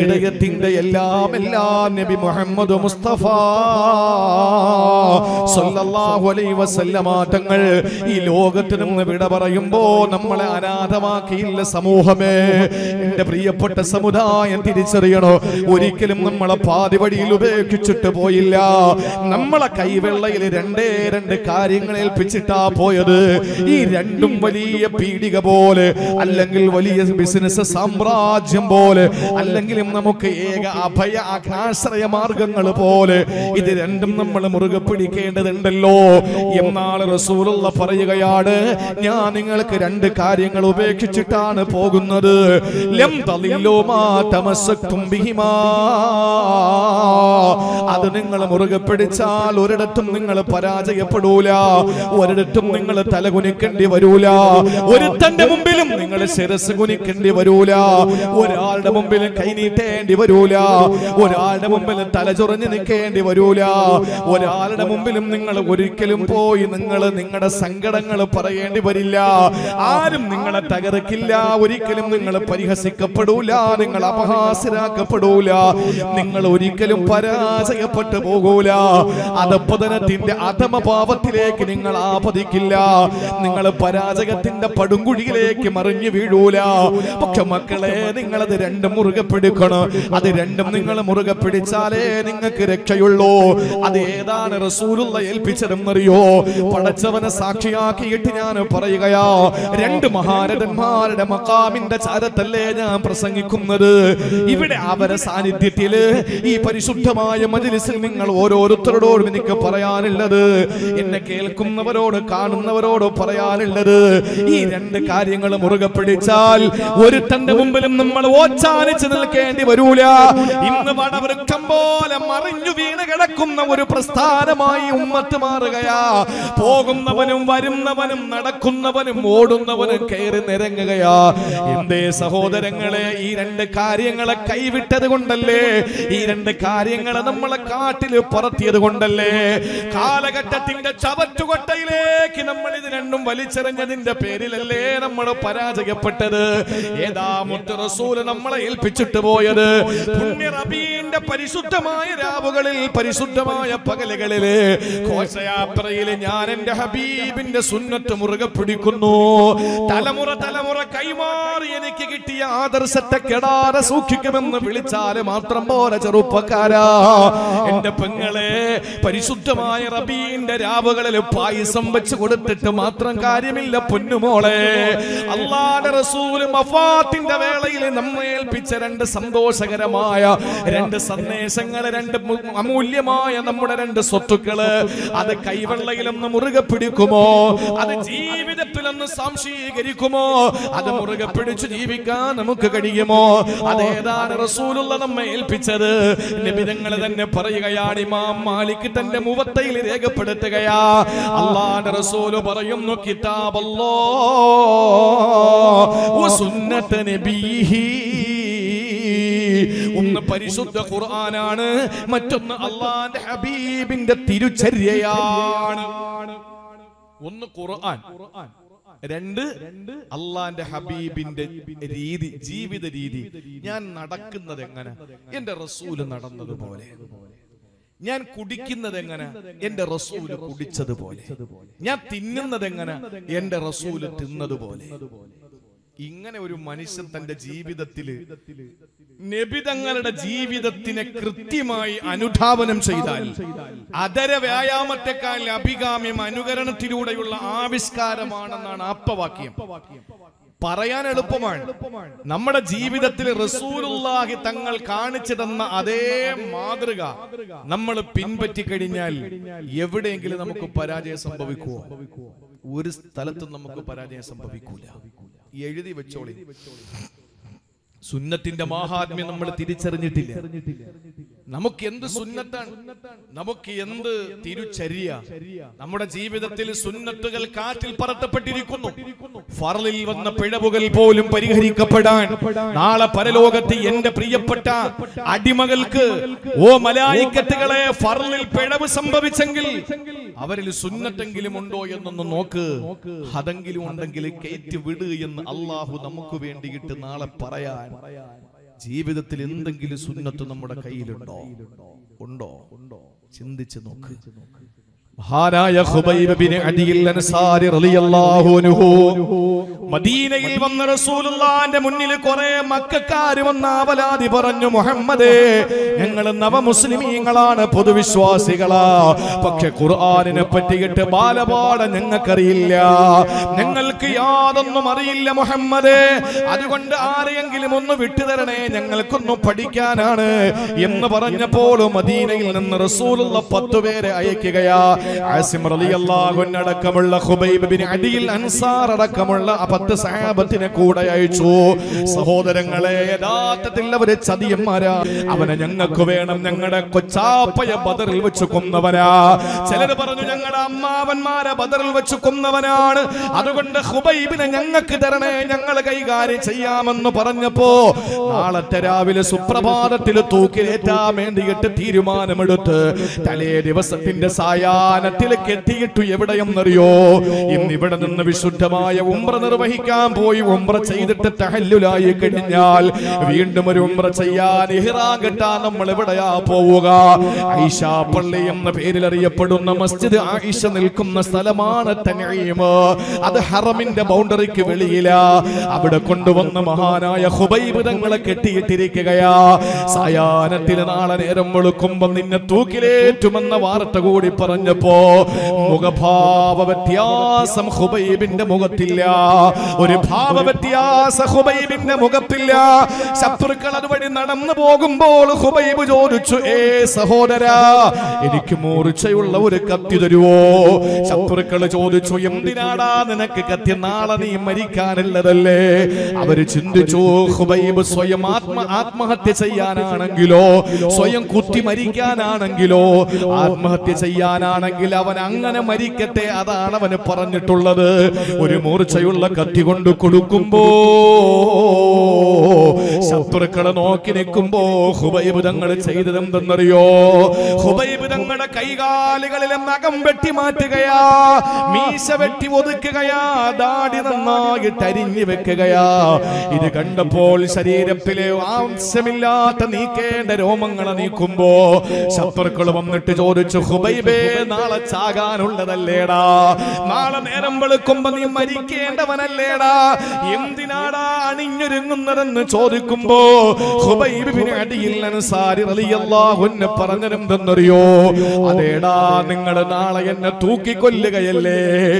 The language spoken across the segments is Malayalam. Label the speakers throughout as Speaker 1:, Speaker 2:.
Speaker 1: ഹിടയത്തിന്റെ എല്ലാം എല്ലാം നബി മുഹമ്മദ് മുസ്തഫ സല്ലല്ലാഹു അലൈഹി വസല്ലമ തങ്ങൾ ഈ ലോകത്ത് നിന്ന് വിട പറയുമ്പോ നമ്മളെ അനാഥമാക്കിയില്ല സമൂഹമേ എന്റെ പ്രിയപ്പെട്ട സമുദായം തിരിച്ചറിയണോ ഒരിക്കലും നമ്മളെ പാതി വഴിയിൽ ഉപേക്ഷിച്ചിട്ട് പോയില്ല നമ്മളെ കൈവെള്ളയിൽ രണ്ടേ രണ്ട് കാര്യങ്ങൾ ഏൽപ്പിച്ചിട്ടാ പോയത് ഈ രണ്ടും വലിയ പീഡിക പോലെ അല്ലെങ്കിൽ വലിയ ബിസിനസ് സാമ്രാജ്യം പോലെ അല്ലെങ്കിലും നമുക്ക് ഏക അഭയ ആശ്രയ മാർഗങ്ങൾ പോലെ ഇത് രണ്ടും നമ്മൾ മുറുകെ പിടിക്കേണ്ടതുണ്ടല്ലോ എന്നാണ് റസൂലുള്ള പറയുകയാണ് ഞാൻ നിങ്ങൾക്ക് രണ്ട് കാര്യങ്ങൾ ഉപേക്ഷിച്ചിട്ടാണ് പോകുന്നത് ലം തളില്ലോ മാ തമസ്സക്തും ബിഹിമാ അത് നിങ്ങൾ മുറുകെ പിടിച്ചാൽ ഒരിടത്തും നിങ്ങൾ പരാജയപ്പെടൂല ഒരിടത്തും നിങ്ങൾ തലകുനിക്കേണ്ടി വരൂല ഒരുത്തന്റെ മുമ്പിലും നിങ്ങൾ ശിരസ് കുനിക്കേണ്ടി വരൂല ഒരാളുടെ മുമ്പിലും കൈനീട്ടേണ്ടി വരൂല ഒരാളുടെ മുമ്പിൽ തലചൊറഞ്ഞ് നിൽക്കേണ്ടി വരൂല ഒരാളുടെ മുമ്പിലും നിങ്ങൾ ഒരിക്കലും പോയി നിങ്ങൾ നിങ്ങളുടെ സങ്കടങ്ങൾ പറയേണ്ടി വരില്ല ആരും നിങ്ങളെ തകർക്കില്ല ഒരിക്കലും നിങ്ങൾ പരിഹസിക്കപ്പെടൂല നിങ്ങൾ അപഹാസ്യരാക്കപ്പെടൂല നിങ്ങൾ ഒരിക്കലും പരാജയപ്പെട്ടു പോകൂല അധപ്പതനത്തിന്റെ അധമഭാവത്തിലേക്ക് നിങ്ങൾ ആപതിക്കില്ല നിങ്ങൾ പരാജയത്തിന്റെ പടുങ്കുഴിയിലേക്ക് മറിഞ്ഞു വീഴൂല പക്ഷെ മക്കളെ നിങ്ങളത് രണ്ടും മുറുകെ പിടിക്കണം അത് രണ്ടും നിങ്ങൾ മുറുകെ പിടിച്ചാലേ നിങ്ങൾക്ക് രക്ഷയുള്ളൂ അത് ഏതാണ് റസൂലുള്ള ഏൽപ്പിച്ചതെന്നറിയോ പടച്ചവനെ സാക്ഷിയാക്കിയിട്ട് ഞാൻ പറയുകയാ രണ്ട് മഹാരഥന്മാരുടെ മക്കാമിന്റെ ചാരത്തല്ലേ ഞാൻ പ്രസംഗിക്കുന്നത് ഇവിടെ അവരെ സാന്നിധ്യത്തില് ഈ പരിശുദ്ധമായ മജിലിസിൽ നിങ്ങൾ ഓരോരുത്തരോടും എനിക്ക് പറയാനുള്ളത് എന്നെ കേൾക്കുന്നവരോട് കാണുന്നവരോട് പറയാനുള്ളത് ഈ രണ്ട് കാര്യങ്ങൾ മുറുകെ പിടിച്ചാൽ ഒരുത്തന്റെ മുമ്പിലും നമ്മൾ ഓച്ചാനിച്ച് നിൽക്കേണ്ടി വരൂല ഇന്ന് വടവൃക്ഷം പോലെ മറിഞ്ഞു വീണ് കിടക്കുന്ന ഒരു പ്രസ്ഥാനമായി ഉമ്മത്ത് മാറുകയാ പോകുന്നവനും വരുന്നവനും നടക്കുന്നവനും ഓടുന്നവനും കയറി നിരങ്ങുകയാ എന്തേ സഹോദരങ്ങളെ ഈ രണ്ട് കാര്യങ്ങളെ കൈവിട്ടത് കൊണ്ടല്ലേ ഈ രണ്ട് കാര്യങ്ങളെ നമ്മളെ കാട്ടിൽ പറത്തിയത് കൊണ്ടല്ലേ കാലഘട്ടത്തിന്റെ ചവറ്റുകൊട്ടയിലേക്ക് നമ്മൾ ഇത് രണ്ടും വലിച്ചെറിഞ്ഞതിന്റെ പേരിലല്ലേ നമ്മൾ പരാജയപ്പെട്ടത് ഏതാ മുത്ത് റസൂല് നമ്മളെ ഏൽപ്പിച്ചിട്ട് പോയത് പുണ്യ റബീന്റെ പരിശുദ്ധമായ രാവുകളിൽ പരിശുദ്ധമായ പകലുകളില് ഘോഷയാത്രയിൽ ഞാൻ എന്റെ ഹബീബിന്റെ സുന്നത്ത് മുറുകെ പിടിക്കുന്നു തലമുറ തലമുറ കൈമാറി എനിക്ക് കിട്ടിയ ആദർശത്തെ കെടാതെ സൂക്ഷിക്കുമെന്ന് വിളിച്ചാല് മാത്രം പോലെ ചെറുപ്പക്കാരാ എന്റെ പെങ്ങളെ പരിശുദ്ധമായ റബീന്റെ രാവുകളിൽ പായസം വെച്ച് കൊടുത്തിട്ട് മാത്രം കാര്യമില്ല പൊന്നുമോളെ അള്ളാന്റെ റസൂല് മഫാത്തിന്റെ വേളയിൽ നമ്മെ ഏൽപ്പിച്ച രണ്ട് സന്തോഷകരമായ രണ്ട് സന്ദേശങ്ങൾ രണ്ട് മു- അമൂല്യമായ നമ്മുടെ രണ്ട് സ്വത്തുക്കള് അത് കൈവെള്ളയിലൊന്ന് മുറുകെ പിടിക്കുമോ അത് ജീവിതത്തിലൊന്ന് സംശീകരിക്കുമോ അത് മുറുകെ പിടിച്ചു ജീവിക്കാൻ നമുക്ക് കഴിയുമോ അതേതാണ് റസൂലുള്ള നമ്മെ ഏൽപ്പിച്ചത് നിബിതങ്ങൾ തന്നെ പറയുകയാണ് ഇമാം മാലിക് തന്റെ മുവത്തയിൽ രേഖപ്പെടുത്തുകയാ അള്ളാന്റെ റസൂല് പറയുന്നു കിതാബല്ലോ സുന്നത്ത് നബീഹി ഒന്ന് പരിശുദ്ധ ഖുർആനാണ് മറ്റൊന്ന് അള്ളാന്റെ ഹബീബിന്റെ തിരുചര്യയാണ് ഒന്ന് ഖുർആൻ രണ്ട് അള്ളാന്റെ ഹബീബിന്റെ രീതി ജീവിത രീതി ഞാൻ നടക്കുന്നത് എങ്ങനെ എന്റെ റസൂല് നടന്നതുപോലെ ഞാൻ കുടിക്കുന്നത് എങ്ങനെ എന്റെ റസൂല് കുടിച്ചതുപോലെ ഞാൻ തിന്നുന്നത് എങ്ങനെ എന്റെ റസൂല് തിന്നതുപോലെ ഇങ്ങനെ ഒരു മനുഷ്യൻ തന്റെ ജീവിതത്തില് നബിതങ്ങളുടെ ജീവിതത്തിനെ കൃത്യമായി അനുധാവനം ചെയ്താൽ അതര വ്യായാമത്തെക്കാൾ അഭികാമ്യം അനുകരണത്തിലൂടെയുള്ള ആവിഷ്കാരമാണെന്നാണ് ആപ്പവാക്യം പറയാൻ എളുപ്പമാണ് നമ്മുടെ ജീവിതത്തിൽ റസൂലുള്ളാഹി തങ്ങൾ കാണിച്ചു തന്ന അതേ മാതൃക നമ്മൾ പിൻപറ്റി കഴിഞ്ഞാൽ എവിടെയെങ്കിലും നമുക്ക് പരാജയം സംഭവിക്കുമോ ഒരു സ്ഥലത്തും നമുക്ക് പരാജയം സംഭവിക്കൂല എഴുതി വെച്ചോളി സുന്നത്തിന്റെ മാഹാത്മ്യം നമ്മൾ തിരിച്ചറിഞ്ഞിട്ടില്ല നമുക്ക് എന്ത് സുന്നത്താണ് നമുക്ക് എന്ത് തിരുചര്യ നമ്മുടെ ജീവിതത്തിൽ സുന്നത്തുകൾ കാറ്റിൽ പറത്തപ്പെട്ടിരിക്കുന്നു ഫറലിൽ വന്ന പിഴവുകൾ പോലും പരിഹരിക്കപ്പെടാൻ നാളെ പരലോകത്ത് എന്റെ പ്രിയപ്പെട്ട അടിമകൾക്ക് ഓ മലായിക്കത്തുകളെ ഫറലിൽ പിഴവ് സംഭവിച്ചെങ്കിൽ അവരിൽ സുന്നത്തെങ്കിലും ഉണ്ടോ എന്നൊന്ന് നോക്ക് അതെങ്കിലും ഉണ്ടെങ്കിൽ കയറ്റി വിട് എന്ന് അള്ളാഹു നമുക്ക് വേണ്ടിയിട്ട് നാളെ പറയാൻ ജീവിതത്തിൽ എന്തെങ്കിലും സുന്നത്ത് നമ്മുടെ കയ്യിലുണ്ടോ ഉണ്ടോ ചിന്തിച്ച് നോക്ക് മഹാനായ ഖുബൈബ് ബിൻ അദിയിൽ അൻസാരി റളിയല്ലാഹു അൻഹു മദീനയിൽ വന്ന റസൂലുള്ളാന്റെ മുന്നിൽ കുറെ മക്കക്കാര് വന്ന അവലാതി പറഞ്ഞു മുഹമ്മദേ ഞങ്ങൾ നവമുസ്ലിമീങ്ങളാണ് പൊതുവിശ്വാസികളാ പക്ഷെ ഖുർആനിനെ പറ്റിയിട്ട് ബാലപാഠ ഞങ്ങൾക്കറിയില്ല ഞങ്ങൾക്ക് യാതൊന്നും അറിയില്ല മുഹമ്മദേ അതുകൊണ്ട് ആരെയെങ്കിലും ഒന്ന് വിട്ടുതരണേ ഞങ്ങൾക്കൊന്നും പഠിക്കാനാണ് എന്ന് പറഞ്ഞപ്പോൾ മദീനയിൽ നിന്ന് റസൂലുള്ള പത്തു പേരെ അയക്കുകയാ ആസിം റളിയല്ലാഹു അൻഹു അടക്കമുള്ള ഖുബൈബ് ബിൻ അദിയിൽ അൻസാർ അടക്കമുള്ള ആ പത്ത് സഹാബത്തിനെ കൂടെ അയച്ചു സഹോദരങ്ങളെ യഥാർത്ഥത്തിൽ അവര് ചതിയന്മാരാ അവനെ ഞങ്ങൾക്ക് വേണം ഞങ്ങളുടെ കൊച്ചാപ്പയ ബദറിൽ വെച്ച് കൊന്നവനാ ചിലര് പറഞ്ഞു ഞങ്ങളുടെ അമ്മാവന്മാരെ ബദറിൽ വെച്ച് കൊന്നവനാണ് അതുകൊണ്ട് ഹുബൈബിനെ ഞങ്ങൾക്ക് തരണേ ഞങ്ങൾ കൈകാര്യം ചെയ്യാമെന്ന് പറഞ്ഞപ്പോ നാളത്തെ രാവിലെ സുപ്രഭാതത്തിൽ തൂക്കിലേറ്റാൻ വേണ്ടിയിട്ട് തീരുമാനമെടുത്ത് തലേ ദിവസത്തിന്റെ സായാഹ്നത്തിലേക്ക് എത്തിയിട്ടു എവിടെയെന്നറിയോ ഇന്ന് ഇവിടെ നിന്ന് വിശുദ്ധമായ ഉംറ നിർവഹിക്കാൻ പോയി ഉംറ ചെയ്തിട്ട് തഹല്ലുലായി കഴിഞ്ഞാൽ വീണ്ടും ഒരു ഉംറ ചെയ്യാൻ ഇഹ്റാം കെട്ടാൻ നമ്മൾ എവിടെയാ പോവുക ഐഷ പള്ളി എന്ന പേരിൽ അറിയപ്പെടുന്ന മസ്ജിദ് ആയിഷ നിൽക്കുന്ന സ്ഥലമാണ് തനീം അത് ഹറമിന്റെ ബൗണ്ടറിക്ക് വെളിയില അവിടെ കൊണ്ടുവന്ന മഹാനായ ഹുബൈബ് തങ്ങളെ കെട്ടിയിട്ടിരിക്കുകയാ സായാഹ്നത്തിൽ നാളെ നേരം വെളുക്കുമ്പോ നിന്നെ തൂക്കിലേറ്റുമെന്ന വാർത്ത കൂടി പറഞ്ഞപ്പോ മുഖഭാവ വ്യത്യാസം ഹുബൈബിന്റെ മുഖത്തില്ല ഒരു ഭാവ വ്യത്യാസ ഹുബൈബിന്റെ മുഖത്തില്ല ശത്രുക്കൾ അതുവഴി നടന്നു പോകുമ്പോൾ ഹുബൈബ് ചോദിച്ചു ഏ സഹോദരാ എനിക്ക് മൂർച്ചയുള്ള ഒരു കത്തി തരുവോ ശത്രുക്കൾ ചോദിച്ചു എന്തിനാടാ നിനക്ക് കത്തി നാളെ നീ മരിക്കാനുള്ളതല്ലേ അവര് ചിന്തിച്ചു ഹുബൈബ് സ്വയം ആത്മ ആത്മഹത്യ ചെയ്യാനാണെങ്കിലോ സ്വയം കുത്തി മരിക്കാനാണെങ്കിലോ ആത്മഹത്യ ചെയ്യാനാണെങ്കിൽ അവൻ അങ്ങനെ മരിക്കട്ടെ അതാണ് അവന് പറഞ്ഞിട്ടുള്ളത് ഒരു മൂർച്ചയുള്ള കത്തി കൊണ്ട് കൊടുക്കുമ്പോ ശത്രുക്കളെ നോക്കി നിൽക്കുമ്പോ ഹുബൈബ് തങ്ങൾ ചെയ്തതെന്തെന്നറിയോ ഹുബൈബ് തങ്ങളുടെ കൈകാലുകളിലെ നഖം വെട്ടി മാറ്റുകയാ മീശ വെട്ടി ഒതുക്കുകയാ ദാടി നന്നായിട്ട് അരിഞ്ഞു വെക്കുകയാ ഇത് കണ്ടപ്പോൾ ശരീരത്തിലെ ആവശ്യമില്ലാത്ത നീക്കേണ്ട രോമങ്ങളെ നീക്കുമ്പോ ശത്രുക്കൾ വന്നിട്ട് ചോദിച്ചു ഹുബൈബേ നാളെ ചാകാനുള്ളതല്ലേടാ നാളെ നേരം വെളുക്കുമ്പോ നീ മരിക്കേണ്ടവനല്ലേടാ എന്തിനാടാ അണിഞ്ഞൊരുങ്ങുന്നതെന്ന് ചോദിക്കുമ്പോ ഹുബൈബിന് അടിയിൽ അൻസാരി റളിയല്ലാഹു അൻഹു പറഞ്ഞതെന്തെന്നറിയോ അതേടാ നിങ്ങൾ നാളെ എന്നെ തൂക്കിക്കൊല്ലുകയല്ലേ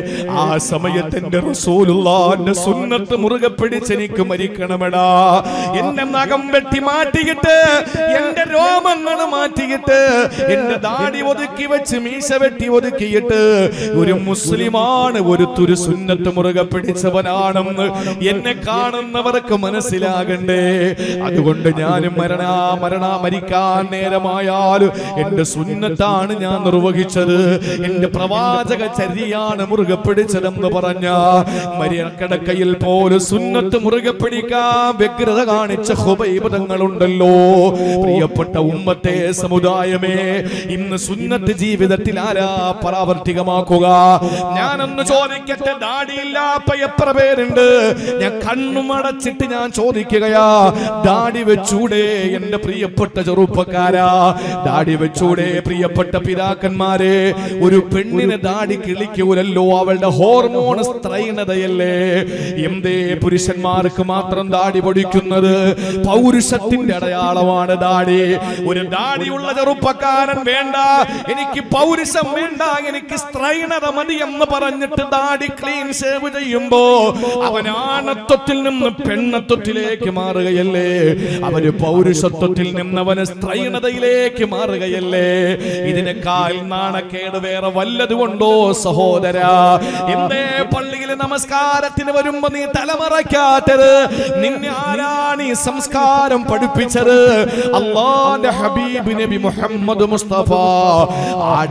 Speaker 1: ആ സമയത്ത് എന്റെ റസൂലുള്ളാന്റെ സുന്നത്ത് മുറുകെ പിടിച്ച് എനിക്ക് മരിക്കണമെടാ എന്റെ നഖം വെട്ടി മാറ്റിയിട്ട് എന്റെ രോമങ്ങൾ മാറ്റിയിട്ട് എന്റെ ദാടി ഒതുക്കി വെച്ച് മീശ വെട്ടി ഒതുക്കിയിട്ട് ഒരു മുസ്ലിമാണ് ഒരു തുരു സുന്നത്ത് മുറുകെ പിടിച്ചവനാണെന്ന് എന്നെ കാണുന്നവർക്ക് മനസ്സിലാകണ്ടേ അതുകൊണ്ട് ഞാൻ മരണ മരണ മരിക്കാൻ നേരമായാൽ എന്റെ സുന്നത്താണ് ഞാൻ നിർവഹിച്ചത് എന്റെ പ്രവാചക ചര്യയാണ് മുറുകെ പിടിച്ചതെന്ന് പറഞ്ഞ മരിയക്കടക്കയിൽ പോലും സുന്നത്ത് മുറുകെ പിടിക്കാൻ വ്യഗ്രത കാണിച്ച ഹുബൈബതങ്ങളുണ്ടല്ലോ പ്രിയപ്പെട്ട ഉമ്മത്തെ സമുദായമേ ഇന്ന് സുന്നത്ത് ജീവിതത്തിൽ ആരാ പ്രാവർത്തികമാക്കുക ഞാനൊന്ന് ചോദിക്കട്ടെ ദാടിയില്ലാത്ത എത്ര പേരുണ്ട് ഞാൻ കണ്ണുമടച്ചിട്ട് ഞാൻ ചോദിക്കുകയാ ദാടി വെച്ചൂടെ എന്റെ പ്രിയപ്പെട്ട ചെറുപ്പക്കാരാ ദാടി വെച്ചൂടെ പ്രിയപ്പെട്ട പിതാക്കന്മാരെ ഒരു പെണ്ണിനെ ദാടി കിളിക്കൂലല്ലോ അവളുടെ ഹോർമോൺ സ്ത്രൈണതയല്ലേ എന്തേ പുരുഷന്മാർക്ക് മാത്രം ദാടി പൊടിക്കുന്നത് പൗരുഷത്തിന്റെ അടയാളമാണ് ദാടി ഒരു ദാടിയുള്ള ചെറുപ്പക്കാരൻ വേണ്ട എനിക്ക് പൗരുഷം വേണ്ട എനിക്ക് സ്ത്രൈണത മതി എന്ന് പറഞ്ഞിട്ട് ദാടി ക്ലീൻ സേവ് ചെയ്യുമ്പോ അവൻ ആണത്വത്തിൽ നിന്ന് പെണ്ണത്വത്തിലേക്ക് മാറുകയല്ലേ അവന് പൗരുഷത്വത്തിൽ നിന്ന് അവന് സ്ത്രൈണതയിലേക്ക് മാറുകയല്ലേ ഇതിനേക്കാൾ നാണക്കേട് വേറെ വല്ലതുകൊണ്ടോ സഹോദര എന്തേ പള്ളിയിൽ നമസ്കാരത്തിന് വരുമ്പോ നീ തലമറയ്ക്കാത്തത് നിന്നെ ആരാണ് ഈ സംസ്കാരം പഠിപ്പിച്ചത് അള്ളാന്റെ ഹബീബ് നബി മുഹമ്മദ് മുസ്തഫ ആടിനെ എങ്ങനെ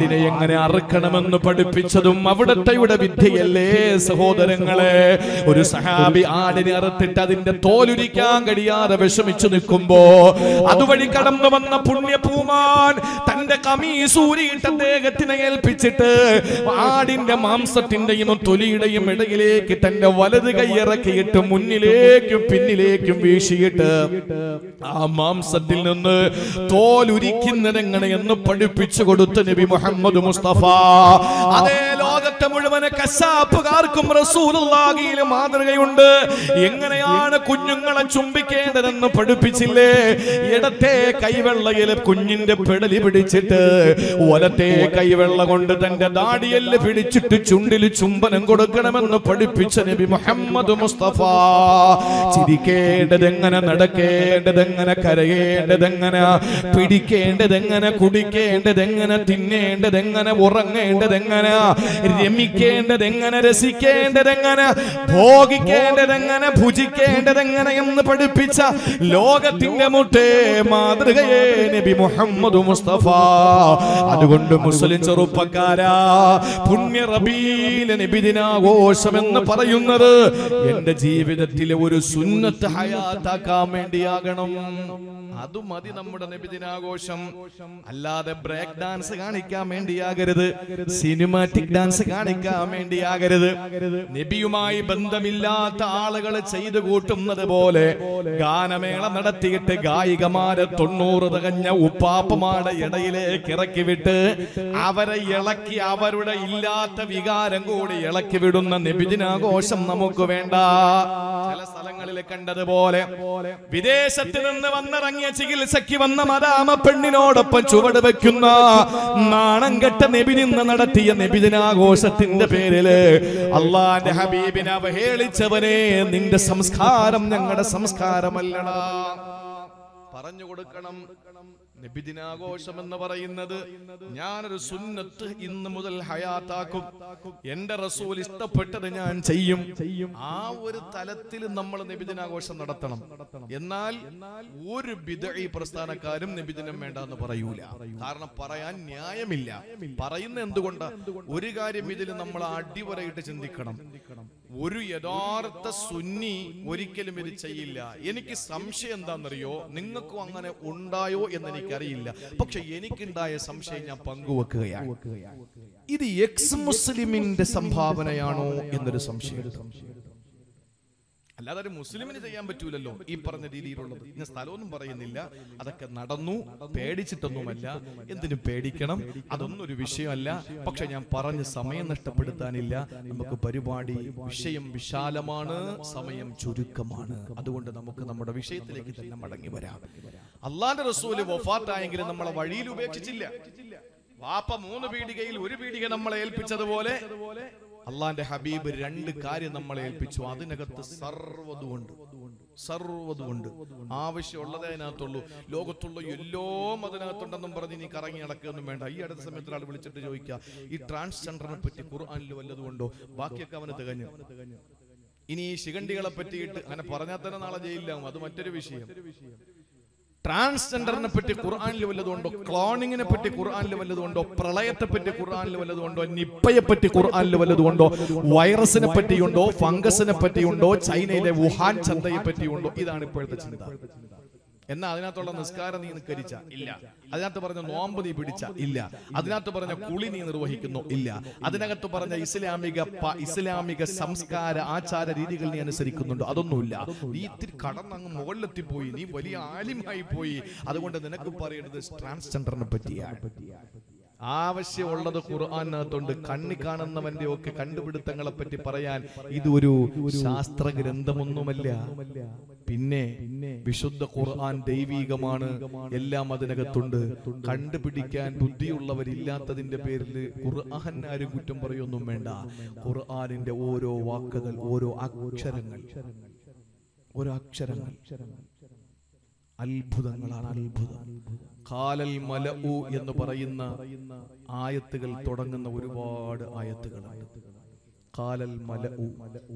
Speaker 1: എങ്ങനെ അറുക്കണമെന്ന് പഠിപ്പിച്ചതും അവിടത്തെയുടെ വിദ്യയല്ലേ സഹോദരങ്ങളെ ഒരു സഹാബി ആടിനെ അറുത്തിട്ട് അതിന്റെ തോലുരിക്കാൻ കഴിയാതെ വിഷമിച്ചു നിൽക്കുമ്പോ അതുവഴി കടന്നു വന്ന പുണ്യപൂമാൻ തന്റെ കമീസൂരിയിട്ട് അദ്ദേഹത്തിനെ ഏൽപ്പിച്ചിട്ട് ആടിന്റെ മാംസത്തിന്റെയും തൊലിയുടെയും ഇടയിലേക്ക് തന്റെ വലത് കൈയിറക്കിയിട്ട് മുന്നിലേക്കും പിന്നിലേക്കും വീശിയിട്ട് ആ മാംസത്തിൽ നിന്ന് തോലുരിക്കുന്നത് എങ്ങനെയെന്ന് പഠിപ്പിച്ചു കൊടുത്ത നബി മുഹമ്മദ് മുസ്തഫ അതേ ലോകത്തെ മുഴുവൻ കശാപ്പുകാർക്കും റസൂലുള്ളാഹിയിൽ മാതൃകയുണ്ട് എങ്ങനെയാണ് കുഞ്ഞുങ്ങളെ ചുംബിക്കേണ്ടതെന്ന് പഠിപ്പിച്ചില്ലേ ഇടത്തെ കൈവെള്ളയിൽ കുഞ്ഞിന്റെ പെടലി പിടിച്ചിട്ട് വലത്തെ കൈവെള്ള കൊണ്ട് തന്റെ ദാടിയല് പിടിച്ചിട്ട് ചുണ്ടിൽ ചുംബനം കൊടുക്കണമെന്ന് പഠിപ്പിച്ച നബി മുഹമ്മദ് മുസ്തഫ ചിരിക്കേണ്ടതെങ്ങനെ നടക്കേണ്ടതെങ്ങനെ കരയേണ്ടതെങ്ങനെ പിടിക്കേണ്ടതെങ്ങനെ കുടിക്കേണ്ടതെങ്ങനെ തിന്നേണ്ടതെങ്ങനെ ഉറങ്ങേണ്ടതെങ്ങനെ രമിക്കേണ്ടതെങ്ങനെ രസിക്കേണ്ടതെങ്ങനെ ഭോഗിക്കേണ്ടതെങ്ങനെ ഭുജിക്കേണ്ടതെങ്ങനെ എന്ന് പഠിപ്പിച്ച ലോകത്തിന്റെ മുട്ടേ മാതൃകയെ നബി മുഹമ്മദ് മുസ്തഫ അതുകൊണ്ട് മുസ്ലിം ചെറുപ്പക്കാരാ പുണ്യ റബീലെ നബിദിനാഘോഷം എന്ന് പറയുന്നത് എന്റെ ജീവിതത്തിലെ ഒരു സുന്നത്ത് ഹയാത്താക്കാൻ വേണ്ടിയാകണം അത് മതി നമ്മുടെ നബിദിനാഘോഷം അല്ലാതെ ബ്രേക്ക് ഡാൻസ് കാണിക്കാൻ വേണ്ടിയാകരുത് സിനിമാറ്റിക് ഡാൻസ് കാണിക്കാൻ വേണ്ടിയാകരുത് നബിയുമായി ബന്ധമില്ലാത്ത ആളുകൾ ചെയ്തു കൂട്ടുന്നത് പോലെ ഗാനമേള നടത്തിയിട്ട് ഗായികമാരെ തൊണ്ണൂറ് തികഞ്ഞ ഉപ്പാപ്പമാരുടെ ഇടയിലേക്ക് ഇറക്കി വിട്ട് അവരെ ഇളക്കി അവരുടെ ഇല്ലാത്ത വികാരം കൂടി ഇളക്കി വിടുന്ന നബിദിനാഘോഷം നമുക്ക് വേണ്ട ചില സ്ഥലങ്ങളിൽ കണ്ടതുപോലെ വിദേശത്ത് നിന്ന് വന്നിറങ്ങിയ ചികിത്സയ്ക്ക് വന്ന മദാമ പെണ്ണിനോടൊപ്പം ചുവട് വെക്കുന്ന നാണം കെട്ട നബി നിന്ന് നടത്തിയ നബിദിനാഘോഷത്തിന്റെ പേരില് അള്ളാന്റെ ഹബീബിനെ അവഹേളിച്ചവനെ നിന്റെ സംസ്കാരം ഞങ്ങളുടെ സംസ്കാരമല്ലടാ പറഞ്ഞു കൊടുക്കണം നബിദിനാഘോഷം എന്ന് പറയുന്നത് ഞാനൊരു സുന്നത്ത് ഇന്ന് മുതൽ ഹയാത്താക്കും എന്റെ റസൂൽ ഇഷ്ടപ്പെട്ടത് ഞാൻ ചെയ്യും ആ ഒരു തലത്തിൽ നമ്മൾ നബിദിനാഘോഷം നടത്തണം എന്നാൽ ഒരു ബിദഈ പ്രസ്ഥാനക്കാരും നബിദിനം വേണ്ട എന്ന് പറയൂല കാരണം പറയാൻ ന്യായമില്ല പറയുന്ന എന്തുകൊണ്ട് ഒരു കാര്യം ഇതിൽ നമ്മൾ അടിവരയിട്ട് ചിന്തിക്കണം ഒരു യഥാർത്ഥ സുന്നി ഒരിക്കലും ഇത് ചെയ്യില്ല എനിക്ക് സംശയം എന്താണെന്നറിയോ നിങ്ങൾക്കും അങ്ങനെ ഉണ്ടായോ എന്ന് എനിക്കറിയില്ല പക്ഷെ എനിക്കുണ്ടായ സംശയം ഞാൻ പങ്കുവെക്കുകയാണ് ഇത് എക്സ് മുസ്ലിമിന്റെ സംഭാവനയാണോ എന്നൊരു സംശയം അല്ലാതെ ഒരു മുസ്ലിമിന് ചെയ്യാൻ പറ്റൂലല്ലോ ഈ പറഞ്ഞ രീതിയിലുള്ളത് ഞാൻ സ്ഥലമൊന്നും പറയുന്നില്ല അതൊക്കെ നടന്നു പേടിച്ചിട്ടൊന്നുമല്ല എന്തിനും പേടിക്കണം അതൊന്നും ഒരു വിഷയമല്ല പക്ഷെ ഞാൻ പറഞ്ഞ് സമയം നഷ്ടപ്പെടുത്താനില്ല നമുക്ക് പരിപാടി വിഷയം വിശാലമാണ് സമയം ചുരുക്കമാണ് അതുകൊണ്ട് നമുക്ക് നമ്മുടെ വിഷയത്തിലേക്ക് തന്നെ മടങ്ങി വരാം അള്ളാന്റെ റസൂല് വഫാത്തായെങ്കിലും നമ്മളെ വഴിയിൽ ഉപേക്ഷിച്ചില്ല വാപ്പ മൂന്ന് പീടികയിൽ ഒരു പീടിക നമ്മളെ ഏൽപ്പിച്ചതുപോലെ അള്ളാന്റെ ഹബീബ് രണ്ട് കാര്യം നമ്മളെ ഏൽപ്പിച്ചു അതിനകത്ത് സർവ്വതുകൊണ്ട് സർവ്വതുകൊണ്ട് ആവശ്യമുള്ളതേ അതിനകത്തുള്ളൂ ലോകത്തുള്ള എല്ലാം അതിനകത്തുണ്ടെന്നും പറഞ്ഞ് നീ കറങ്ങി നടക്കുകയൊന്നും വേണ്ട ഈ അടുത്ത സമയത്ത് ഒരാൾ വിളിച്ചിട്ട് ചോദിക്കുക ഈ ട്രാൻസ്ജെൻഡറിനെ പറ്റി ഖുർആാനിൽ വല്ലതുകൊണ്ടോ ബാക്കിയൊക്കെ അവന് തികഞ്ഞു ഇനി ഈ ശിഖണ്ഡികളെ പറ്റിയിട്ട് അങ്ങനെ പറഞ്ഞാൽ തന്നെ നാളെ ജയിലിലാവും അത് മറ്റൊരു വിഷയം ട്രാൻസ്ജെൻഡറിനെ പറ്റി ഖുർആനിൽ വല്ലതുകൊണ്ടോ ക്ലോണിങ്ങിനെ പറ്റി ഖുർആനിൽ വല്ലതുകൊണ്ടോ പ്രളയത്തെ പറ്റി ഖുർആനിൽ വല്ലതുകൊണ്ടോ നിപ്പയെ പറ്റി ഖുർആനിൽ വല്ലതുകൊണ്ടോ വൈറസിനെ പറ്റിയുണ്ടോ ഫംഗസിനെ പറ്റിയുണ്ടോ ചൈനയിലെ വുഹാൻ ചന്തയെ പറ്റിയുണ്ടോ ഇതാണ് ഇപ്പോഴത്തെ ചിന്ത എന്നാ അതിനകത്തുള്ള നിസ്കാരം നീ നിസ്കരിച്ച ഇല്ല അതിനകത്ത് പറഞ്ഞ നോമ്പ് നീ പിടിച്ച ഇല്ല അതിനകത്ത് പറഞ്ഞ കുളി നീ നിർവഹിക്കുന്നു ഇല്ല അതിനകത്ത് പറഞ്ഞ ഇസ്ലാമിക പ- ഇസ്ലാമിക സംസ്കാര ആചാര രീതികൾ നീ അനുസരിക്കുന്നുണ്ടോ അതൊന്നുമില്ല നീ ഇത്തിരി കടന്നങ്ങ് മുകളിലെത്തിപ്പോയി നീ വലിയ ആലിമായി പോയി അതുകൊണ്ട് നിനക്ക് പറയേണ്ടത് ട്രാൻസ്ജെൻഡറിനെ പറ്റിയാണ് ആവശ്യമുള്ളത് ഖുർആാനകത്തുണ്ട് കണ്ണി കാണുന്നവന്റെ ഒക്കെ കണ്ടുപിടുത്തങ്ങളെ പറ്റി പറയാൻ ഇത് ഒരു ശാസ്ത്ര ഗ്രന്ഥമൊന്നുമല്ല പിന്നെ വിശുദ്ധ ഖുർആൻ ദൈവീകമാണ് എല്ലാം അതിനകത്തുണ്ട് കണ്ടുപിടിക്കാൻ ബുദ്ധിയുള്ളവരില്ലാത്തതിന്റെ പേരിൽ ഖുർആൻ ആരും കുറ്റം പറയൊന്നും വേണ്ട ഖുർആനിന്റെ ഓരോ വാക്കുകൾ ഓരോ അക്ഷരങ്ങൾ ഓരോ അക്ഷരങ്ങൾ അത്ഭുതങ്ങളാണ് അത്ഭുതം കാലൽ മലഉ എന്ന് പറയുന്ന ആയത്തുകൾ തുടങ്ങുന്ന ഒരുപാട് ആയത്തുകളുണ്ട് കാലൽ മലഉ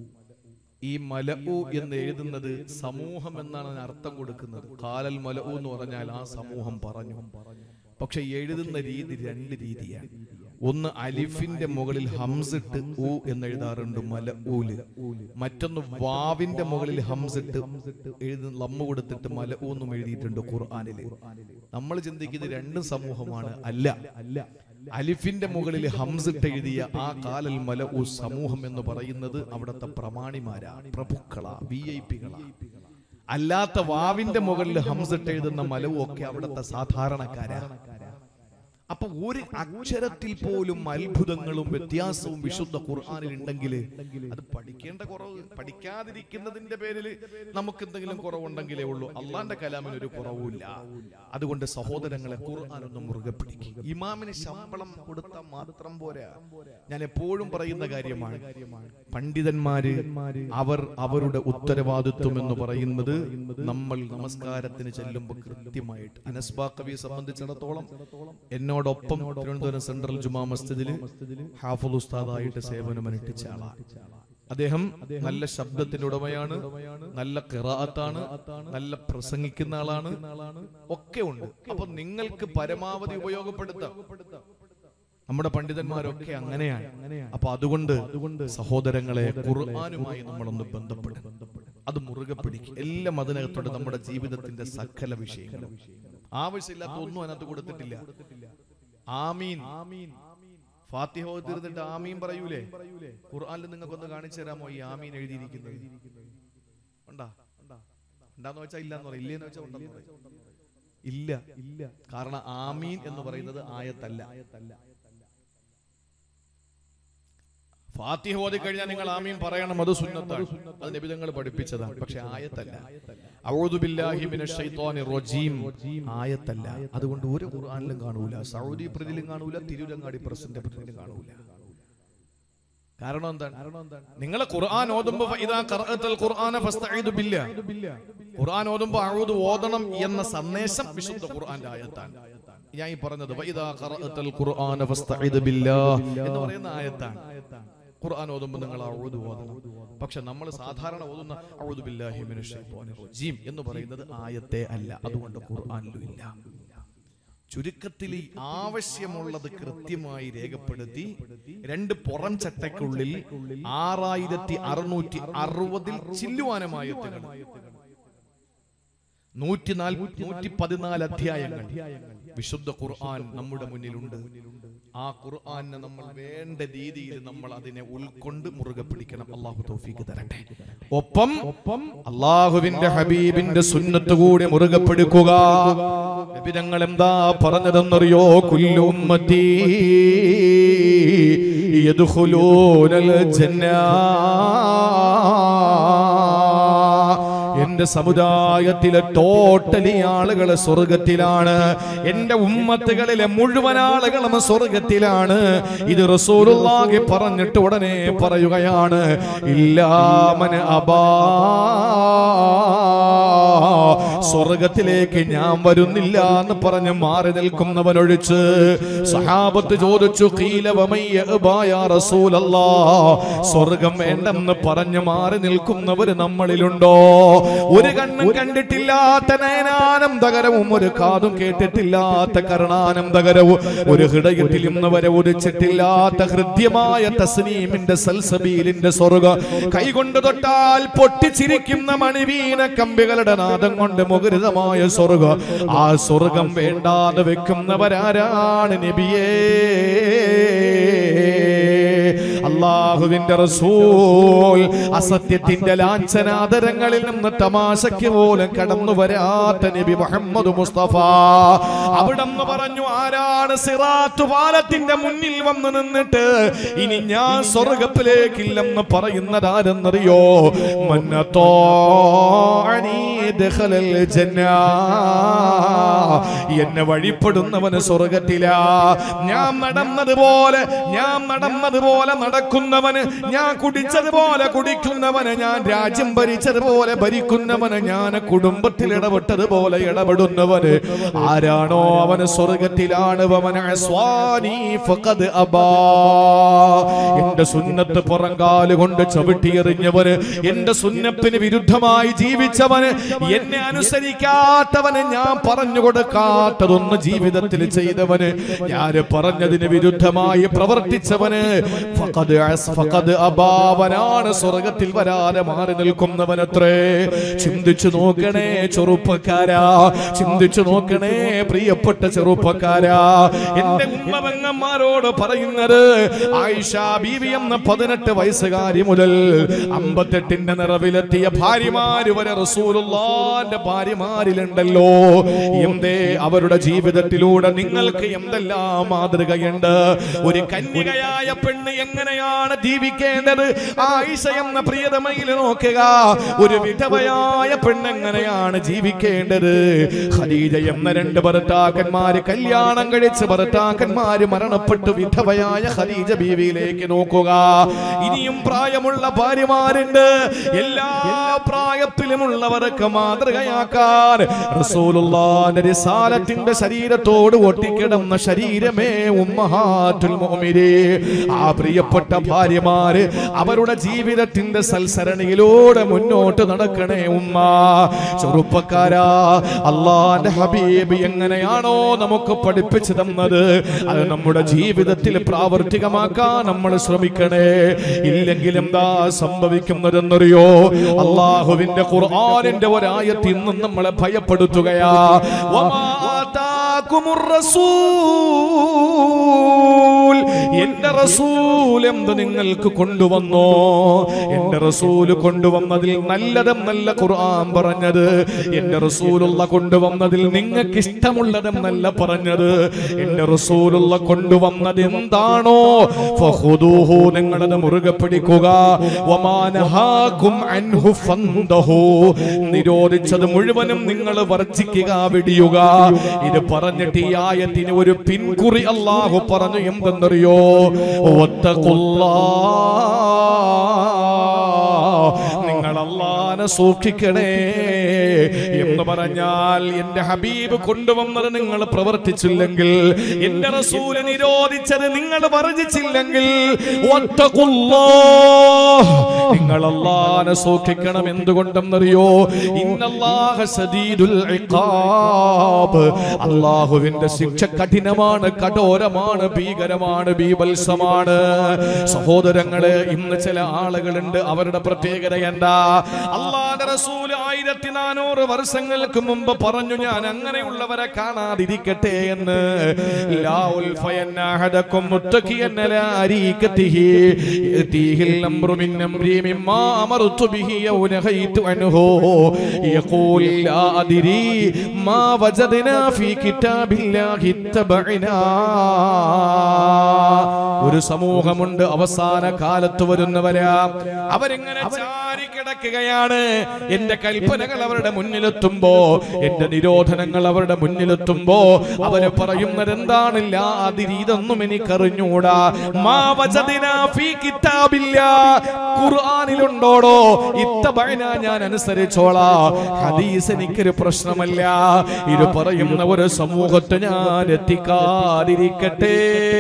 Speaker 1: ഈ മലഉ എന്ന് എഴുതുന്നത് സമൂഹം എന്നാണ് അതിന് അർത്ഥം കൊടുക്കുന്നത് കാലൽ മലഉ എന്ന് പറഞ്ഞാൽ ആ സമൂഹം പറഞ്ഞു പക്ഷെ എഴുതുന്ന രീതി രണ്ട് രീതിയാണ് ഒന്ന് അലിഫിന്റെ മുകളിൽ ഹംസിട്ട് ഊ എന്ന് എഴുതാറുണ്ട് മല ഊല് മറ്റൊന്ന് വാവിന്റെ മുകളിൽ ഹംസിട്ട് എഴുതി ലമ്മ കൊടുത്തിട്ട് മല ഊ എന്നും എഴുതിയിട്ടുണ്ട് ഖുർആാനില് നമ്മൾ ചിന്തിക്കുന്നത് രണ്ടും സമൂഹമാണ് അല്ല അല്ല അലിഫിന്റെ മുകളിൽ ഹംസിട്ട് എഴുതിയ ആ കാലൽ മല ഊ സമൂഹം എന്ന് പറയുന്നത് അവിടുത്തെ പ്രമാണിമാരാ പ്രഭുക്കളാ വി ഐ പികളാ അല്ലാത്ത വാവിന്റെ മുകളിൽ ഹംസിട്ട് എഴുതുന്ന മലവും ഒക്കെ അവിടുത്തെ സാധാരണക്കാരാ അപ്പൊ ഒരു അക്ഷരത്തിൽ പോലും അത്ഭുതങ്ങളും വ്യത്യാസവും വിശുദ്ധ ഖുർആാനിൽ ഉണ്ടെങ്കിൽ അത് പഠിക്കേണ്ട കുറവ് പഠിക്കാതിരിക്കുന്നതിന്റെ പേരിൽ നമുക്ക് എന്തെങ്കിലും കുറവുണ്ടെങ്കിലേ ഉള്ളൂ അള്ളാന്റെ കലാമിന് ഒരു കുറവുമില്ല അതുകൊണ്ട് സഹോദരങ്ങളെ ഖുർആൻ ഒന്ന് മുറുകെ പിടിക്കും ഇമാമിന് ശമ്പളം കൊടുത്താൽ മാത്രം പോരാ ഞാൻ എപ്പോഴും പറയുന്ന കാര്യമാണ് പണ്ഡിതന്മാര് അവർ അവരുടെ ഉത്തരവാദിത്വം എന്ന് പറയുന്നത് നമ്മൾ നമസ്കാരത്തിന് ചെല്ലുമ്പോൾ കൃത്യമായിട്ട് അനസ്ബാ കവിയെ സംബന്ധിച്ചിടത്തോളം എന്നോടൊപ്പം തിരുവനന്തപുരം സെൻട്രൽ ജുമാ മസ്ജിദിൽ ഹാഫുൽ ഉസ്താദായിട്ട് സേവനമനുഷ്ഠിച്ച ആളാണ് അദ്ദേഹം നല്ല ശബ്ദത്തിന്റെ ഉടമയാണ് നല്ല കിറാത്താണ് നല്ല പ്രസംഗിക്കുന്ന ആളാണ് ഒക്കെ ഉണ്ട് അപ്പൊ നിങ്ങൾക്ക് പരമാവധി ഉപയോഗപ്പെടുത്താം നമ്മുടെ പണ്ഡിതന്മാരൊക്കെ അങ്ങനെയാണ് അപ്പൊ അതുകൊണ്ട് സഹോദരങ്ങളെ ഖുർആാനുമായി നമ്മളൊന്ന് ബന്ധപ്പെടും അത് മുറുകെ പിടിക്കും എല്ലാം അതിനകത്തോടെ നമ്മുടെ ജീവിതത്തിന്റെ സകല വിഷയങ്ങളും ആവശ്യമില്ലാത്ത ഒന്നും അതിനകത്ത് കൊടുത്തിട്ടില്ല ആമീൻ ഫാത്തിഹ ഓതി തീർന്നിട്ട് ആമീൻ പറയൂലേ ഖുർആനിൽ നിങ്ങൾക്കൊന്ന് കാണിച്ചു തരാമോ ഈ ആമീൻ എഴുതിയിരിക്കുന്നത് ഉണ്ടാ ഉണ്ടാന്ന് വെച്ചാൽ ഇല്ലാന്ന് പറയും ഇല്ലേന്ന് വെച്ചാൽ ഉണ്ടെന്ന് പറയും ഇല്ല ഇല്ല കാരണം ആമീൻ എന്ന് പറയുന്നത് ആയത്തല്ല ഫാത്തിഹ ഓതി കഴിഞ്ഞാൽ നിങ്ങൾ ആമീൻ പറയണം അത് സുന്നത്താണ് അത് നബിതങ്ങൾ പഠിപ്പിച്ചതാണ് പക്ഷെ ആയത്തല്ല അഊദു ബില്ലാഹി മിനശ് ശൈത്വാനിർ റജീം ആയത്തല്ല അതുകൊണ്ട് ഒരു ഖുർആനിലും കാണൂല സൗദി പ്രതിയിലും കാണൂല തിരുരങ്ങാടി പ്രസിന്റെ പ്രതിയിലും കാണൂല കാരണം എന്താണ് നിങ്ങൾ ഖുർആൻ ഓതുമ്പോ ഇതാ ഖറഅത്തൽ ഖുർആന ഫസ്തഈദു ബില്ലാ ഖുർആൻ ഓതുമ്പോ അഊദു ഓതണം എന്ന സന്ദേശം വിശുദ്ധ ഖുർആന്റെ ആയത്താണ് ഞാൻ ഈ പറഞ്ഞത് വഇദാ ഖറഅത്തൽ ഖുർആന ഫസ്തഈദു ബില്ലാ എന്ന് പറയുന്ന ആയത്താണ് ഖുർആൻ ഓതുമ്പോൾ നിങ്ങൾ അഊദു ഓതണം പക്ഷെ നമ്മൾ സാധാരണ ഓതുന്ന അഊദു ബില്ലാഹി മിനശ് ശൈത്വാനിർ റജീം എന്ന് പറയുന്നത് ആയത്തെ അല്ല അതുകൊണ്ട് ഖുർആനിലും ഇല്ല ചുരുക്കത്തിൽ ഈ ആവശ്യമുള്ളത് കൃത്യമായി രേഖപ്പെടുത്തി രണ്ട് പുറം ചട്ടയ്ക്കുള്ളിൽ ആറായിരത്തി അറുന്നൂറ്റി അറുപതിൽ ചില്ലുവാനമായത്തുകൾ നൂറ്റി നാൽപ്പത്തി നൂറ്റി പതിനാല് അധ്യായങ്ങൾ വിശുദ്ധ ഖുർആൻ നമ്മുടെ മുന്നിലുണ്ട് ആ ഖുർആനെ നമ്മൾ വേണ്ട രീതിയിൽ നമ്മൾ അതിനെ ഉൾക്കൊണ്ട് മുറുകെ പിടിക്കണം അള്ളാഹു തൗഫീക്ക് തരട്ടെ ഒപ്പം ഒപ്പം അള്ളാഹുവിന്റെ ഹബീബിന്റെ സുന്നത്ത് കൂടി മുറുകെ പിടിക്കുക നബിതങ്ങൾ എന്താ പറഞ്ഞതെന്നറിയോ കുല്ലു ഉമ്മത്തി യദ്ഖുലൂനൽ ജന്ന എന്റെ സമുദായത്തിലെ ടോട്ടലി ആളുകൾ സ്വർഗത്തിലാണ് എന്റെ ഉമ്മത്തുകളിലെ മുഴുവൻ ആളുകളും സ്വർഗത്തിലാണ് ഇത് റസൂലുള്ളാഹി പറഞ്ഞിട്ട് ഉടനെ പറയുകയാണ് ഇല്ലാമൻ അബാ സ്വർഗത്തിലേക്ക് ഞാൻ വരുന്നില്ല എന്ന് പറഞ്ഞ് മാറി നിൽക്കുന്നവനൊഴിച്ച് സഹാബത്ത് ചോദിച്ചു "ഖീലവമയ്യ അബാ യാ റസൂലല്ലാ സ്വർഗം വേണ്ടെന്ന് പറഞ്ഞ് മാറി നിൽക്കുന്നവർ നമ്മളിലുണ്ടോ ഒരു കണ്ണും കണ്ടിട്ടില്ലാത്ത നയനാനന്ദകരവും ഒരു കാതും കേട്ടിട്ടില്ലാത്ത കരുണാനന്ദകരവും ഒരു ഹൃദയത്തിൽ ഇന്ന് വരെ ഉദിച്ചിട്ടില്ലാത്ത ഹൃദ്യമായ തസ്നീമിന്റെ സൽസബീലിന്റെ സ്വർഗ കൈകൊണ്ട് തൊട്ടാൽ പൊട്ടിച്ചിരിക്കുന്ന മണിവീന കമ്പികളുടെ നാദം കൊണ്ട് മുഖരിതമായ സ്വർഗ ആ സ്വർഗം വേണ്ടാതെ വെക്കുന്നവരാരാണ് നബിയേ അള്ളാഹുവിന്റെ റസൂൽ അസത്യത്തിന്റെ ലാഞ്ചനാദരങ്ങളിൽ നിന്ന് തമാശയ്ക്ക് പോലും കടന്നു വരാത്ത നബി മുഹമ്മദ് മുസ്തഫ അവിടെന്ന് പറഞ്ഞു ആരാണ് സിറാത്ത് പാലത്തിന്റെ മുന്നിൽ വന്ന് നിന്നിട്ട് ഇനി ഞാൻ സ്വർഗത്തിലേക്കില്ലെന്ന് പറയുന്നത് ആരെന്നറിയോ മന്നത്തോ എന്നെ വഴിപ്പെടുന്നവന് സ്വർഗത്തിലാ ഞാൻ നടന്നതുപോലെ ഞാൻ നടന്നതുപോലെ നടക്കുന്നവന് ഞാൻ കുടിച്ചതുപോലെ കുടിക്കുന്നവന് ഞാൻ രാജ്യം ഭരിച്ചതുപോലെ ഭരിക്കുന്നവന് ഞാൻ കുടുംബത്തിൽ ഇടപെട്ടതുപോലെ ഇടപെടുന്നവന് ആരാണോ അവന് സ്വർഗത്തിലാണ് അവന് അസ്വാനി ഫഖദ് അബാ. എന്റെ സുന്നത്ത് പുറങ്കാല് കൊണ്ട് ചവിട്ടിയെറിഞ്ഞവന് എന്റെ സുന്നത്തിന് വിരുദ്ധമായി ജീവിച്ചവന് എന്നെ അനുസരിക്കാത്തവന് ഞാൻ പറഞ്ഞു കൊടുക്കാത്തതൊന്ന് ജീവിതത്തിൽ ചെയ്തവന് ഞാൻ പറഞ്ഞതിന് വിരുദ്ധമായി പ്രവർത്തിച്ചവന് ഫഖദ് അസ് ഫഖദ് അബാവനാണ് സ്വർഗത്തിൽ വരാതെ മാറി നിൽക്കുന്നവനത്രേ ചിന്തിച്ചു നോക്കണേ ചെറുപ്പക്കാരാ ചിന്തിച്ചു നോക്കണേ പ്രിയപ്പെട്ട ചെറുപ്പക്കാരാ എന്റെ ഉമ്മപെങ്ങന്മാരോട് പറയുന്നത് ആയിഷ ബീവി എന്ന പതിനെട്ട് വയസ്സുകാരി മുതൽ അമ്പത്തെട്ടിന്റെ നിറവിലെത്തിയ ഭാര്യമാര് വരെ റസൂലുള്ളാന്റെ ഭാര്യമാരിലുണ്ടല്ലോ എന്തേ അവരുടെ ജീവിതത്തിലൂടെ നിങ്ങൾക്ക് എന്തെല്ലാം മാതൃകയുണ്ട് ഒരു കന്യകയായ പെണ്ണ് എങ്ങനെയാണ് ജീവിക്കേണ്ടത് ആയിഷ എന്ന പ്രിയതമയിൽ നോക്കുക ഒരു വിധവയായ പെണ്ണ് എങ്ങനെയാണ് ജീവിക്കേണ്ടത് ഖദീജ എന്ന രണ്ട് ഭർത്താക്കന്മാര് കല്യാണം കഴിച്ച് ഭർത്താക്കന്മാര് മരണപ്പെട്ടു വിധവയായ ഖദീജ ബീവിയിലേക്ക് നോക്കുക ഇനിയും പ്രായമുള്ള ഭാര്യമാരുണ്ട് എല്ലാ പ്രായത്തിലുമുള്ളവർക്ക് മാതൃകയാക്കാൻ റസൂലുള്ളാന്റെ റിസാലത്തിന്റെ ശരീരത്തോട് ഒട്ടിക്കിടന്ന ശരീരമേ ഉമ്മഹാത്തുൽ മുഅ്മിനീ ആ പ്രിയപ്പെട്ട ഭാര്യമാര് അവരുടെ ജീവിതത്തിന്റെ സൽസരണിയിലൂടെ മുന്നോട്ട് നടക്കണേ ഉമ്മ ചെറുപ്പക്കാരാ അള്ളാന്റെ ഹബീബ് എങ്ങനെയാണോ നമുക്ക് പഠിപ്പിച്ചു തന്നത് അത് നമ്മുടെ ജീവിതത്തിൽ പ്രാവർത്തികമാക്കാൻ നമ്മൾ ശ്രമിക്കണേ ഇല്ലെങ്കിൽ എന്താ സംഭവിക്കുന്നതെന്നറിയോ അള്ളാഹുവിന്റെ ഖുർആനിന്റെ ഒരായത്തിൽ നിന്നും നമ്മളെ ഭയപ്പെടുത്തുകയാ വമാ ആതാകുമുർ റസൂൽ എന്റെ റസൂൽ എന്ത് നിങ്ങൾക്ക് കൊണ്ടുവന്നോ എന്റെ റസൂൽ കൊണ്ടുവന്നതിൽ നല്ലതെന്നല്ല ഖുർആൻ പറഞ്ഞത് എന്റെ റസൂലുള്ള കൊണ്ടുവന്നതിൽ നിങ്ങൾക്ക് ഇഷ്ടമുള്ളതെന്നല്ല പറഞ്ഞത് എന്റെ റസൂലുള്ള കൊണ്ടുവന്നത് എന്താണോ ഫഖുദൂഹു നിങ്ങളത് മുറുകെ പിടിക്കുക വമാ നഹാകും അൻഹു ഫന്തഹു നിരോധിച്ചത് മുഴുവനും നിങ്ങൾ വർജിക്കുക വിടിയുക ഇത് പറഞ്ഞിട്ട് ഈ ആയത്തിന് ഒരു പിൻകുറി അള്ളാഹു പറഞ്ഞു എന്തെന്നറിയോ ഒത്തകൊല്ലാ നിങ്ങൾ അള്ളാനെ സൂക്ഷിക്കണേ എന്ന് പറഞ്ഞാൽ എന്റെ ഹബീബ് കൊണ്ടുവന്നത് നിങ്ങൾ പ്രവർത്തിച്ചില്ലെങ്കിൽ എന്റെ റസൂല് നിരോധിച്ചത് നിങ്ങൾ വർജിച്ചില്ലെങ്കിൽ ഒത്തകൊല്ലാ നിങ്ങൾ അള്ളാനെ സൂക്ഷിക്കണം എന്തുകൊണ്ടെന്നറിയോ ഇന്നല്ലാഹ സദീദുൽ ഇഖാബ് അള്ളാഹുവിന്റെ ശിക്ഷ കഠിനമാണ് കഠോരമാണ് ഭീകരമാണ് ബീഭത്സമാണ് സഹോദരങ്ങളെ ഇന്ന് ചില ആളുകളുണ്ട് അവരുടെ പ്രത്യേകത എന്താ അള്ളാഹുന്റെ റസൂൽ ആയിരത്തി നാനൂറ് വർഷങ്ങൾക്ക് മുമ്പ് പറഞ്ഞു ഞാൻ അങ്ങനെയുള്ളവരെ കാണാതിരിക്കട്ടെ എന്ന് ലാ ഉൽഫയന്ന അഹദക്കും മുത്തഖിയൻ അലാ അരീകതിഹി യതീഹിൽ അംറു മിൻ അംരി മിമ്മാ അമർതു ബിഹി ഔ നഹൈതു അൻഹു യഖൂൽ ലാ അദ്രി മാ വജദ്നാ ഫീ കിതാബില്ലാഹി ഇത്തബഅനാ ഒരു സമൂഹമുണ്ട് അവസാന കാലത്ത് വരുന്നവരാ അവരിങ്ങനെ ചാരിക്കിടക്കുകയാണ് എന്റെ കൽപ്പനകൾ അവരുടെ മുന്നിലെത്തുമ്പോ എന്റെ നിരോധനങ്ങൾ അവരുടെ മുന്നിലെത്തുമ്പോ അവര് പറയുന്നത് എന്താണില്ല അതിരി ഇതൊന്നും എനിക്കറിഞ്ഞൂടാ മാ വജദിനാ ഫീ കിതാബില്ല ഖുർആനിലുണ്ടോടോ ഇത്തബഅന ഞാൻ അനുസരിച്ചോളാ ഹദീസ് എനിക്കൊരു പ്രശ്നമല്ല ഇത് പറയുന്ന ഒരു സമൂഹത്തെ ഞാൻ എത്തിക്കാതിരിക്കട്ടെ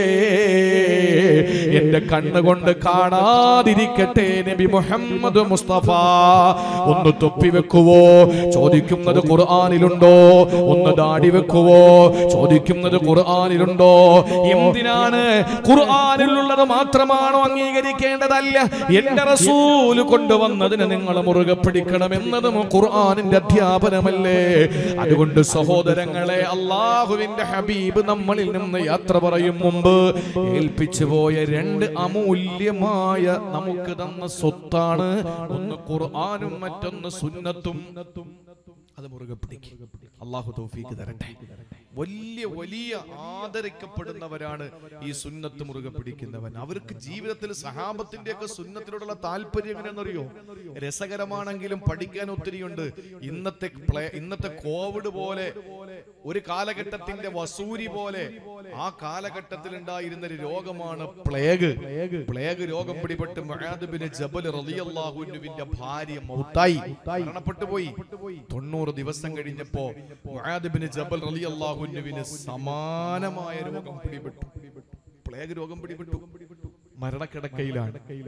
Speaker 1: എന്റെ കണ്ണുകൊണ്ട് കാണാതിരിക്കട്ടെ നബി മുഹമ്മദ് മുസ്തഫ ഒന്ന് തൊപ്പി വെക്കുവോ ചോദിക്കുന്നത് ഖുർആനിലുണ്ടോ ഒന്ന് ദാടി വെക്കുവോ ചോദിക്കുന്നത് ഖുർആനിലുണ്ടോ എന്തിനാണ് ഖുർആനിലുള്ളത് മാത്രമാണോ അംഗീകരിക്കേണ്ടതല്ല എന്റെ റസൂല് കൊണ്ടുവന്നതിന് നിങ്ങൾ മുറുകെ പിടിക്കണം എന്നതും ഖുർആനിന്റെ അധ്യാപനമല്ലേ അതുകൊണ്ട് സഹോദരങ്ങളെ അള്ളാഹുവിന്റെ ഹബീബ് നമ്മളിൽ നിന്ന് യാത്ര പറയും മുമ്പ് ഏൽപ്പിച്ചു പോയ രണ്ട് അമൂല്യമായ നമുക്ക് തന്ന സ്വത്താണ് ഒന്ന് ഖുർആനും മറ്റൊന്ന് സുന്നത്തും അത് മുറുകെ പിടിക്കും അള്ളാഹു തൗഫീക്ക് തരട്ടെ വലിയ വലിയ ആദരിക്കപ്പെടുന്നവരാണ് ഈ സുന്നത്ത് മുറുകെ പിടിക്കുന്നവൻ അവർക്ക് ജീവിതത്തിൽ സഹാബത്തിന്റെ ഒക്കെ സുന്നത്തിനോടുള്ള താല്പര്യം എങ്ങനെയെന്നറിയോ രസകരമാണെങ്കിലും പഠിക്കാൻ ഒത്തിരിയുണ്ട് ഇന്നത്തെ പ്ലേ- ഇന്നത്തെ കോവിഡ് പോലെ ഒരു കാലഘട്ടത്തിന്റെ വസൂരി പോലെ ആ കാലഘട്ടത്തിൽ ഉണ്ടായിരുന്ന ഒരു രോഗമാണ് പ്ലേഗ് പ്ലേഗ് രോഗം പിടിപെട്ട് മുആദ് ബിൻ ജബൽ റളിയല്ലാഹു അൻഹുവിന്റെ ഭാര്യ മൗത്തായി മരണപ്പെട്ടു പോയി തൊണ്ണൂറ് ദിവസം കഴിഞ്ഞപ്പോ മുആദ് ബിൻ ജബൽ റളിയല്ലാഹു അൻഹുവിന് സമാനമായ രോഗം പിടിപെട്ടു പ്ലേഗ് രോഗം പിടിപെട്ടു മരണക്കിടക്കയിലാണ്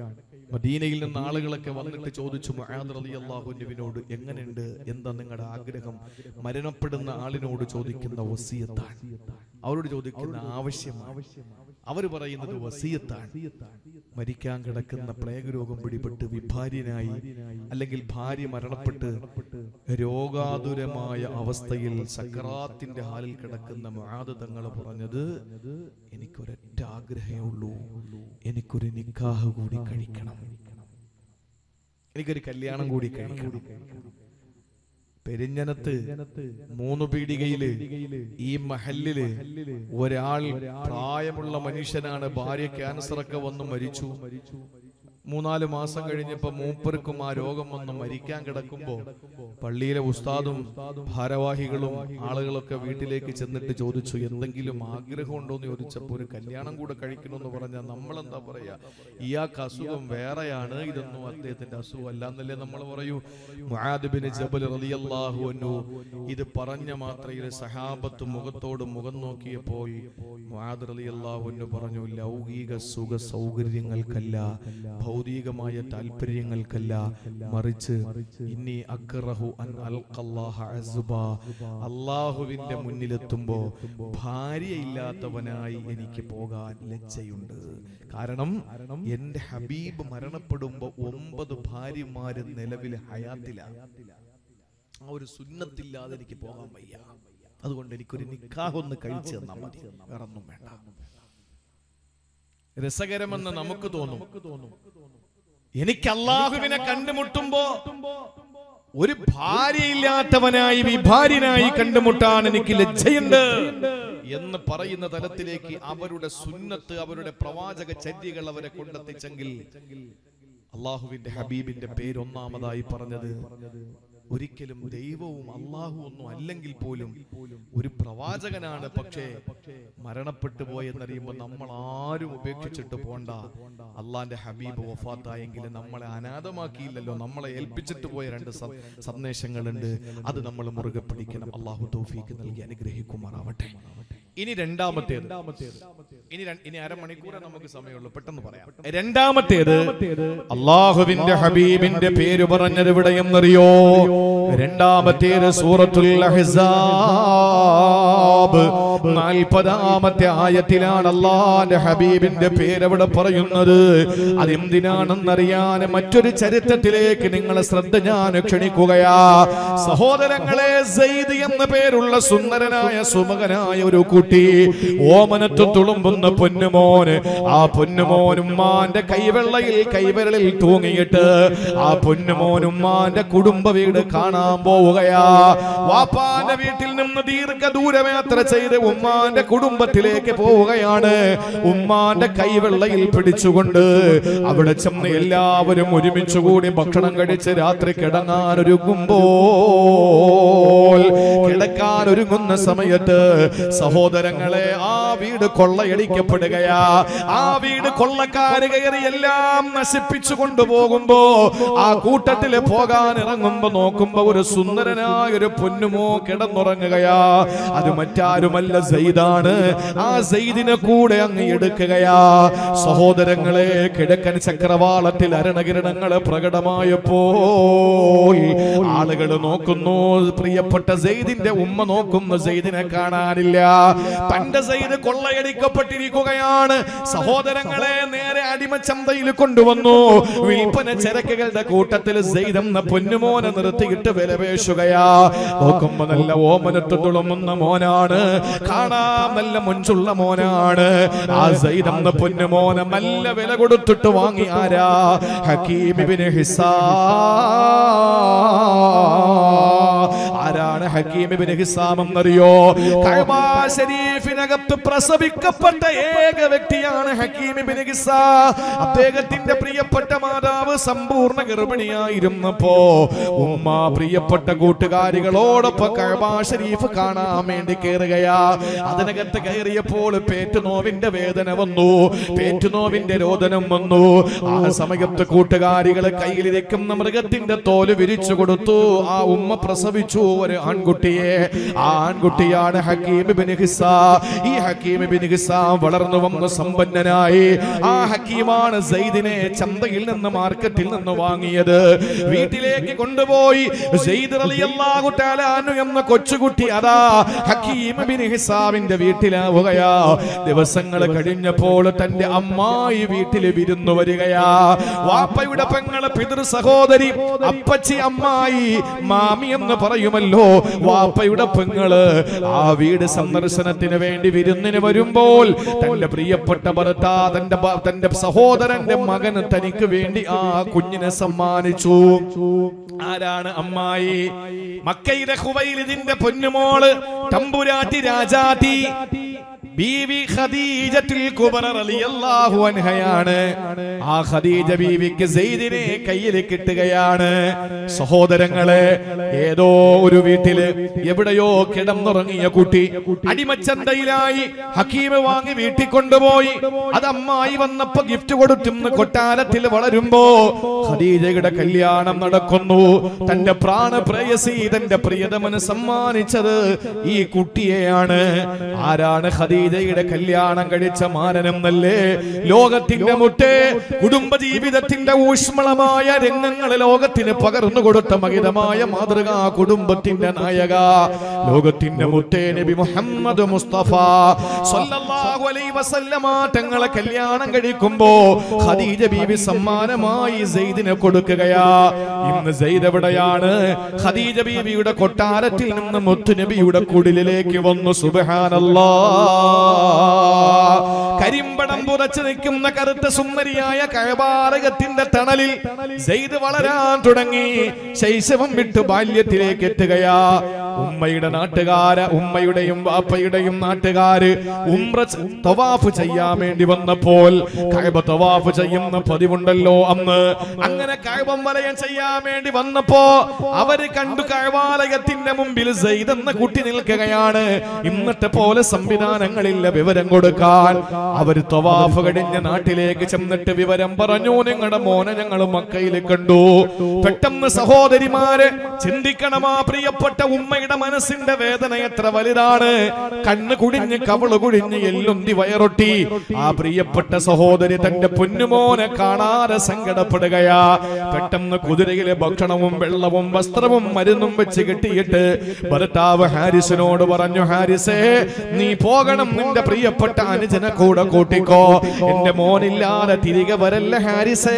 Speaker 1: മദീനയിൽ നിന്ന് ആളുകളൊക്കെ വന്നിട്ട് ചോദിച്ചു മുആദ് റളിയല്ലാഹുവിനോട് എങ്ങനെയുണ്ട് എന്താ നിങ്ങളുടെ ആഗ്രഹം മരണപ്പെടുന്ന ആളിനോട് ചോദിക്കുന്ന വസിയത്താണ് അവരോട് ചോദിക്കുന്ന ആവശ്യമാണ് അവർ പറയുന്നത് വസിയത്താണ് മരിക്കാൻ കിടക്കുന്ന പ്ലേഗ് രോഗം പിടിപെട്ട് വിഭാര്യനായി അല്ലെങ്കിൽ ഭാര്യ മരണപ്പെട്ട് രോഗാതുരമായ അവസ്ഥയിൽ സക്കറാത്തിന്റെ ഹാലിൽ കിടക്കുന്ന മുആദ് തങ്ങൾ പറഞ്ഞത് എനിക്കൊരൊറ്റ ആഗ്രഹമേ ഉള്ളൂ എനിക്കൊരു നിക്കാഹ് കൂടി കഴിക്കണം എനിക്കൊരു കല്യാണം കൂടി കഴിക്കണം പെരിഞ്ഞനത്ത് മൂന്ന് പീടികയില് ഈ മഹല്ലില് ഒരാൾ പ്രായമുള്ള മനുഷ്യനാണ് ഭാര്യ ക്യാൻസർ ഒക്കെ വന്ന് മരിച്ചു മൂന്നാല് മാസം കഴിഞ്ഞപ്പോ മൂപ്പർക്കും ആ രോഗം വന്ന് മരിക്കാൻ കിടക്കുമ്പോ പള്ളിയിലെ ഉസ്താദും ഭാരവാഹികളും ആളുകളൊക്കെ വീട്ടിലേക്ക് ചെന്നിട്ട് ചോദിച്ചു എന്തെങ്കിലും ആഗ്രഹം ഉണ്ടോ എന്ന് ചോദിച്ചപ്പോ ഒരു കല്യാണം കൂടെ കഴിക്കണമെന്ന് പറഞ്ഞാൽ നമ്മൾ എന്താ പറയാ ഇയാൾക്ക് അസുഖം വേറെയാണ് ഇതൊന്നും അദ്ദേഹത്തിന്റെ അസുഖം അല്ല എന്നല്ലേ നമ്മൾ പറയൂ മുആദ് ബിൻ ജബൽ റളിയല്ലാഹു അൻഹു ഇത് പറഞ്ഞ മാത്രയിൽ സഹാബത്ത് മുഖത്തോട് മുഖം നോക്കിയപ്പോൾ മുആദ് റളിയല്ലാഹു അൻഹു പറഞ്ഞു ലൗകിക സുഖ സൗകര്യങ്ങൾക്കല്ല ഭൗതികമായ താല്പര്യങ്ങൾക്കല്ല മറിച്ച് ഇനി അക്റഹു അൻ അൽഖല്ലാഹ അസ്ബ അള്ളാഹുവിന്റെ മുന്നിലെത്തുമ്പോ ഭാര്യയില്ലാത്തവനായി എനിക്ക് പോകാൻ ലജ്ജയുണ്ട് കാരണം എന്റെ ഹബീബ് മരണപ്പെടുമ്പോ ഒമ്പത് ഭാര്യമാര് നിലവിൽ ഹയാത്തിലാണ് ആ ഒരു സുന്നത്തില്ലാതെ എനിക്ക് പോകാൻ വയ്യ അതുകൊണ്ട് എനിക്കൊരു നിക്കാഹ് ഒന്ന് കഴിച്ചു തന്നാൽ മതി വേറെ ഒന്നും വേണ്ട രസകരമെന്ന് നമുക്ക് തോന്നും എനിക്ക് അള്ളാഹുവിനെ കണ്ടുമുട്ടുമ്പോ ഒരു ഭാര്യയില്ലാത്തവനായി വിഭാര്യനായി കണ്ടുമുട്ടാൻ എനിക്ക് ലജ്ജയുണ്ട് എന്ന് പറയുന്ന തലത്തിലേക്ക് അവരുടെ സുന്നത്ത് അവരുടെ പ്രവാചക ചര്യകൾ അവരെ കൊണ്ടെത്തിച്ചെങ്കിൽ അള്ളാഹുവിന്റെ ഹബീബിന്റെ പേര് ഒന്നാമതായി പറഞ്ഞത് ഒരിക്കലും ദൈവവും അള്ളാഹു ഒന്നും അല്ലെങ്കിൽ പോലും ഒരു പ്രവാചകനാണ് പക്ഷേ മരണപ്പെട്ടു പോയെന്നറിയുമ്പോൾ നമ്മൾ ആരും ഉപേക്ഷിച്ചിട്ട് പോണ്ട അള്ളാന്റെ ഹബീബ് വഫാത്തായെങ്കിൽ നമ്മളെ അനാഥമാക്കിയില്ലല്ലോ നമ്മളെ ഏൽപ്പിച്ചിട്ട് പോയ രണ്ട് സ- സന്ദേശങ്ങളുണ്ട് അത് നമ്മൾ മുറുകെ പിടിക്കണം അള്ളാഹു തൗഫീക്ക് നൽകി അനുഗ്രഹിക്കുമാറാവട്ടെ ഇനി രണ്ടാമത്തേത് ഇനി ര- ഇനി അരമണിക്കൂറേ നമുക്ക് സമയമുള്ളൂ പെട്ടെന്ന് പറയാം രണ്ടാമത്തേത് അള്ളാഹുവിന്റെ ഹബീബിന്റെ പേര് പറഞ്ഞത് എവിടെയെന്നറിയോ രണ്ടാമത്തേത് സൂറത്തുൽ അഹ്സാബ് നാൽപ്പതാമത്തെ ആയത്തിലാണ് അള്ളാന്റെ ഹബീബിന്റെ പേര് അവിടെ പറയുന്നത് അതെന്തിനാണെന്നറിയാൻ മറ്റൊരു ചരിത്രത്തിലേക്ക് നിങ്ങളെ ശ്രദ്ധ ഞാൻ ക്ഷണിക്കുകയാ സഹോദരങ്ങളെ സെയ്ദ് എന്ന പേരുള്ള സുന്ദരനായ സുമകനായ ഒരു കുട്ടി ഓമനത്ത് തുളുമ്പുന്ന പൊന്നുമോന് ആ പൊന്നുമോൻ ഉമ്മാന്റെ കൈവെള്ളയിൽ കൈവിരലിൽ തൂങ്ങിയിട്ട് ആ പൊന്നുമോൻ ഉമ്മാന്റെ കുടുംബ വീട് കാണാൻ പോവുകയാ വാപ്പാന്റെ വീട്ടിൽ നിന്ന് ദീർഘദൂരയാത്ര ചെയ്ത് ഉമ്മാന്റെ കുടുംബത്തിലേക്ക് പോവുകയാണ് ഉമ്മാന്റെ കൈവെള്ളയിൽ പിടിച്ചുകൊണ്ട് അവിടെ ചെന്ന് എല്ലാവരും ഒരുമിച്ച് കൂടി ഭക്ഷണം കഴിച്ച് രാത്രി കിടങ്ങാൻ ഒരുങ്ങുമ്പോൾ കിടക്കാൻ ഒരുങ്ങുന്ന സമയത്ത് സഹോദരങ്ങളെ ആ വീട് കൊള്ളയടിക്കപ്പെടുകയാ ആ വീട് കൊള്ളക്കാര് കയറി എല്ലാം നശിപ്പിച്ചു കൊണ്ടുപോകുമ്പോ ആ കൂട്ടത്തില് പോകാൻ ഇറങ്ങുമ്പോ നോക്കുമ്പോ ഒരു സുന്ദരനായ ഒരു പൊന്നുമോ കിടന്നുറങ്ങുകയാ അത് മറ്റാരുമല്ല സെയ്താണ് ആ സെയ്ദിനെ കൂടെ അങ്ങ് എടുക്കുകയാ സഹോദരങ്ങളെ കിഴക്കൻ ചക്രവാളത്തിൽ അരണകിരണങ്ങൾ പ്രകടമായപ്പോൾ ആളുകൾ നോക്കുന്നു പ്രിയപ്പെട്ട സെയ്ദിന്റെ ഉമ്മ നോക്കുന്നു സെയ്ദിനെ കാണാനില്ല തന്റെ സെയ്ദ് കൊള്ളയടിക്കപ്പെട്ടിരിക്കുകയാണ് സഹോദരങ്ങളെ നേരെ അടിമച്ചന്തയിൽ കൊണ്ടുവന്നു വിൽപ്പന ചരക്കുകളുടെ കൂട്ടത്തിൽ സെയ്ദ് എന്ന പൊന്നുമോനെ നിർത്തിയിട്ട് വിലപേശുകയാ നോക്കുമ്പോ നല്ല ഓമനത്ത് തുളുമുന്ന മോനാണ് കാണാൻ നല്ല മുഞ്ചുള്ള മോനാണ് ആ സെയ്ദ് എന്ന പൊന്നുമോനെ നല്ല വില കൊടുത്തിട്ട് വാങ്ങി ആരാ ഹക്കീമിബിന് ഹിസാ ആരാണ് ഹക്കീമിബിന് ഹിസാം എന്നറിയോ കഅബ ശരീഫിനകത്ത് പ്രസവിക്കപ്പെട്ട ഏക വ്യക്തിയാണ് ഹക്കീമിബിന് ഹിസാ അദ്ദേഹത്തിന്റെ പ്രിയപ്പെട്ട മാതാവ് സമ്പൂർണ്ണ ഗർഭിണിയായിരുന്നപ്പോ ഉമ്മ പ്രിയപ്പെട്ട കൂട്ടുകാരികളോടൊപ്പം കഅബ ഷരീഫ് കാണാൻ വേണ്ടി കയറുകയാ അതിനകത്ത് കയറിയപ്പോൾ പേറ്റുനോവിന്റെ വേദന വന്നു പേറ്റുനോവിന്റെ രോദനം വന്നു ആ സമയത്ത് കൂട്ടുകാരികളെ കയ്യിലിരിക്കുന്ന മൃഗത്തിന്റെ തോല് വിരിച്ചു കൊടുത്തു ആ ഉമ്മ പ്രസവിച്ചു ഒരു ആൺകുട്ടിയെ ആ ആൺകുട്ടിയാണ് ഹക്കീം ബിൻ ഹിസ്സ ഈ ഹക്കീം ബിൻ ഹിസ്സ വളർന്നു വന്ന് സമ്പന്നനായി ആ ഹക്കീമാണ് സൈദിനെ ചന്തയിൽ നിന്ന് മാർക്കറ്റിൽ നിന്ന് വാങ്ങിയത് വീട്ടിലേക്ക് കൊണ്ടുപോയി സെയ്ദ് റളിയല്ലാഹു തആല അൻഹു എന്ന കൊച്ചുകുട്ടി അതാ ഹക്കീം ബിൻ ഹിസാബിന്റെ വീട്ടിലാവുകയാ ദിവസങ്ങൾ കഴിഞ്ഞപ്പോൾ തന്റെ അമ്മായി വീട്ടിൽ വിരുന്നു വരികയാ വാപ്പയുടെ പെങ്ങള് പിതൃ സഹോദരി അപ്പച്ചി അമ്മായി മാമി എന്ന് പറയുമല്ലോ വാപ്പയുടെ പെങ്ങള് ആ വീട് സന്ദർശനത്തിന് വേണ്ടി വിരുന്നിന് വരുമ്പോൾ തന്റെ പ്രിയപ്പെട്ട ഭർത്താ തന്റെ ഭ- തന്റെ സഹോദരന്റെ മകന് തനിക്ക് വേണ്ടി ആ കുഞ്ഞിനെ സമ്മാനിച്ചു ആരാണ് അമ്മായി മക്കയിലെ ഹുവൈലിദിന്റെ പൊന്നുമോള് തമ്പുരാട്ടി രാജാതി ബീവി ഖദീജത്തുൽ കുബറ റളിയല്ലാഹു അൻഹയാണ് ആ ഖദീജ ബീവിക്ക് സെയ്ദിനെ കയ്യിൽ കിട്ടുകയാണ് സഹോദരങ്ങളെ ഏതോ ഒരു വീട്ടില് എവിടെയോ കിടന്നുറങ്ങിയ കുട്ടി അടിമച്ചന്തയിലായി ഹക്കീമ് വാങ്ങി വീട്ടിൽ കൊണ്ടുപോയി അത് അമ്മായി വന്നപ്പോ ഗിഫ്റ്റ് കൊടുത്തുന്ന കൊട്ടാരത്തിൽ വളരുമ്പോ ഖദീജയുടെ കല്യാണം നടക്കുന്നു തന്റെ പ്രാണപ്രയസി തന്റെ പ്രിയതമന് സമ്മാനിച്ചത് ഈ കുട്ടിയെയാണ് ആരാണ് ഖദീജയുടെ കല്യാണം കഴിച്ച മാനനെന്നല്ലേ ലോകത്തിന്റെ മുട്ടേ കുടുംബ ജീവിതത്തിന്റെ ഊഷ്മളമായ രംഗങ്ങൾ ലോകത്തിന് പകർന്നു കൊടുത്ത മഹിതമായ മാതൃകാ കുടുംബത്തിന്റെ നായക ലോകത്തിന്റെ മുത്തേ നബി മുഹമ്മദ് മുസ്തഫ സല്ലല്ലാഹു അലൈഹി വസല്ലമ തങ്ങളെ കല്യാണം കഴിക്കുമ്പോ ഖദീജ ബീവി സമ്മാനമായി സെയ്ദിനെ കൊടുക്കുകയാ ഇന്ന് സെയ്ദ് എവിടെയാണ് ഖദീജ ബീവിയുടെ കൊട്ടാരത്തിൽ നിന്ന് മുത്തുനബിയുടെ കുടിലിലേക്ക് വന്നു സുബ്ഹാനല്ലാ കരിമ്പടം പുറച്ചു നിൽക്കുന്ന കറുത്ത സുന്ദരിയായ കഴബാരകത്തിന്റെ തണലിൽ സെയ്ദ് വളരാൻ തുടങ്ങി ശൈശവം വിട്ട് ബാല്യത്തിലേക്ക് എത്തുകയാ ഉമ്മയുടെ നാട്ടുകാര് ഉമ്മയുടെയും വാപ്പയുടെയും നാട്ടുകാര് ഉംറ ച- തവാഫ് ചെയ്യാൻ വേണ്ടി വന്നപ്പോൾ കഴബ തവാഫ് ചെയ്യുന്ന പതിവുണ്ടല്ലോ അന്ന് അങ്ങനെ കഴബം വലയം ചെയ്യാൻ വേണ്ടി വന്നപ്പോ അവര് കണ്ടു കഴവാലയത്തിന്റെ മുമ്പിൽ സെയ്ദ് എന്ന കുട്ടി നിൽക്കുകയാണ് ഇന്നത്തെ പോലെ സംവിധാനങ്ങളില്ല വിവരം കൊടുക്കാൻ അവര് തവാഫ് കഴിഞ്ഞ് നാട്ടിലേക്ക് ചെന്നിട്ട് വിവരം പറഞ്ഞു നിങ്ങളുടെ മോനെ ഞങ്ങൾ മക്കയിൽ കണ്ടു പെട്ടെന്ന് സഹോദരിമാര് ചിന്തിക്കണമാ പ്രിയപ്പെട്ട ഉമ്മയുടെ മനസ്സിന്റെ വേദന എത്ര വലുതാണ് കണ്ണ് കുടിഞ്ഞ് കവള് കുടിഞ്ഞ് എല്ലുന്തി വയറൊട്ടി ആ പ്രിയപ്പെട്ട സഹോദരി തന്റെ പൊന്നുമോനെ കാണാതെ സങ്കടപ്പെടുകയാ പെട്ടെന്ന് കുതിരയിലെ ഭക്ഷണവും വെള്ളവും വസ്ത്രവും മരുന്നും വെച്ച് കെട്ടിയിട്ട് ഭർത്താവ് ഹാരിസിനോട് പറഞ്ഞു ഹാരിസേ നീ പോകണം നിന്റെ പ്രിയപ്പെട്ട അനുജനെ കൂടെ കൂട്ടിക്കോ എന്റെ മോനില്ലാതെ തിരികെ വരല്ല ഹാരിസേ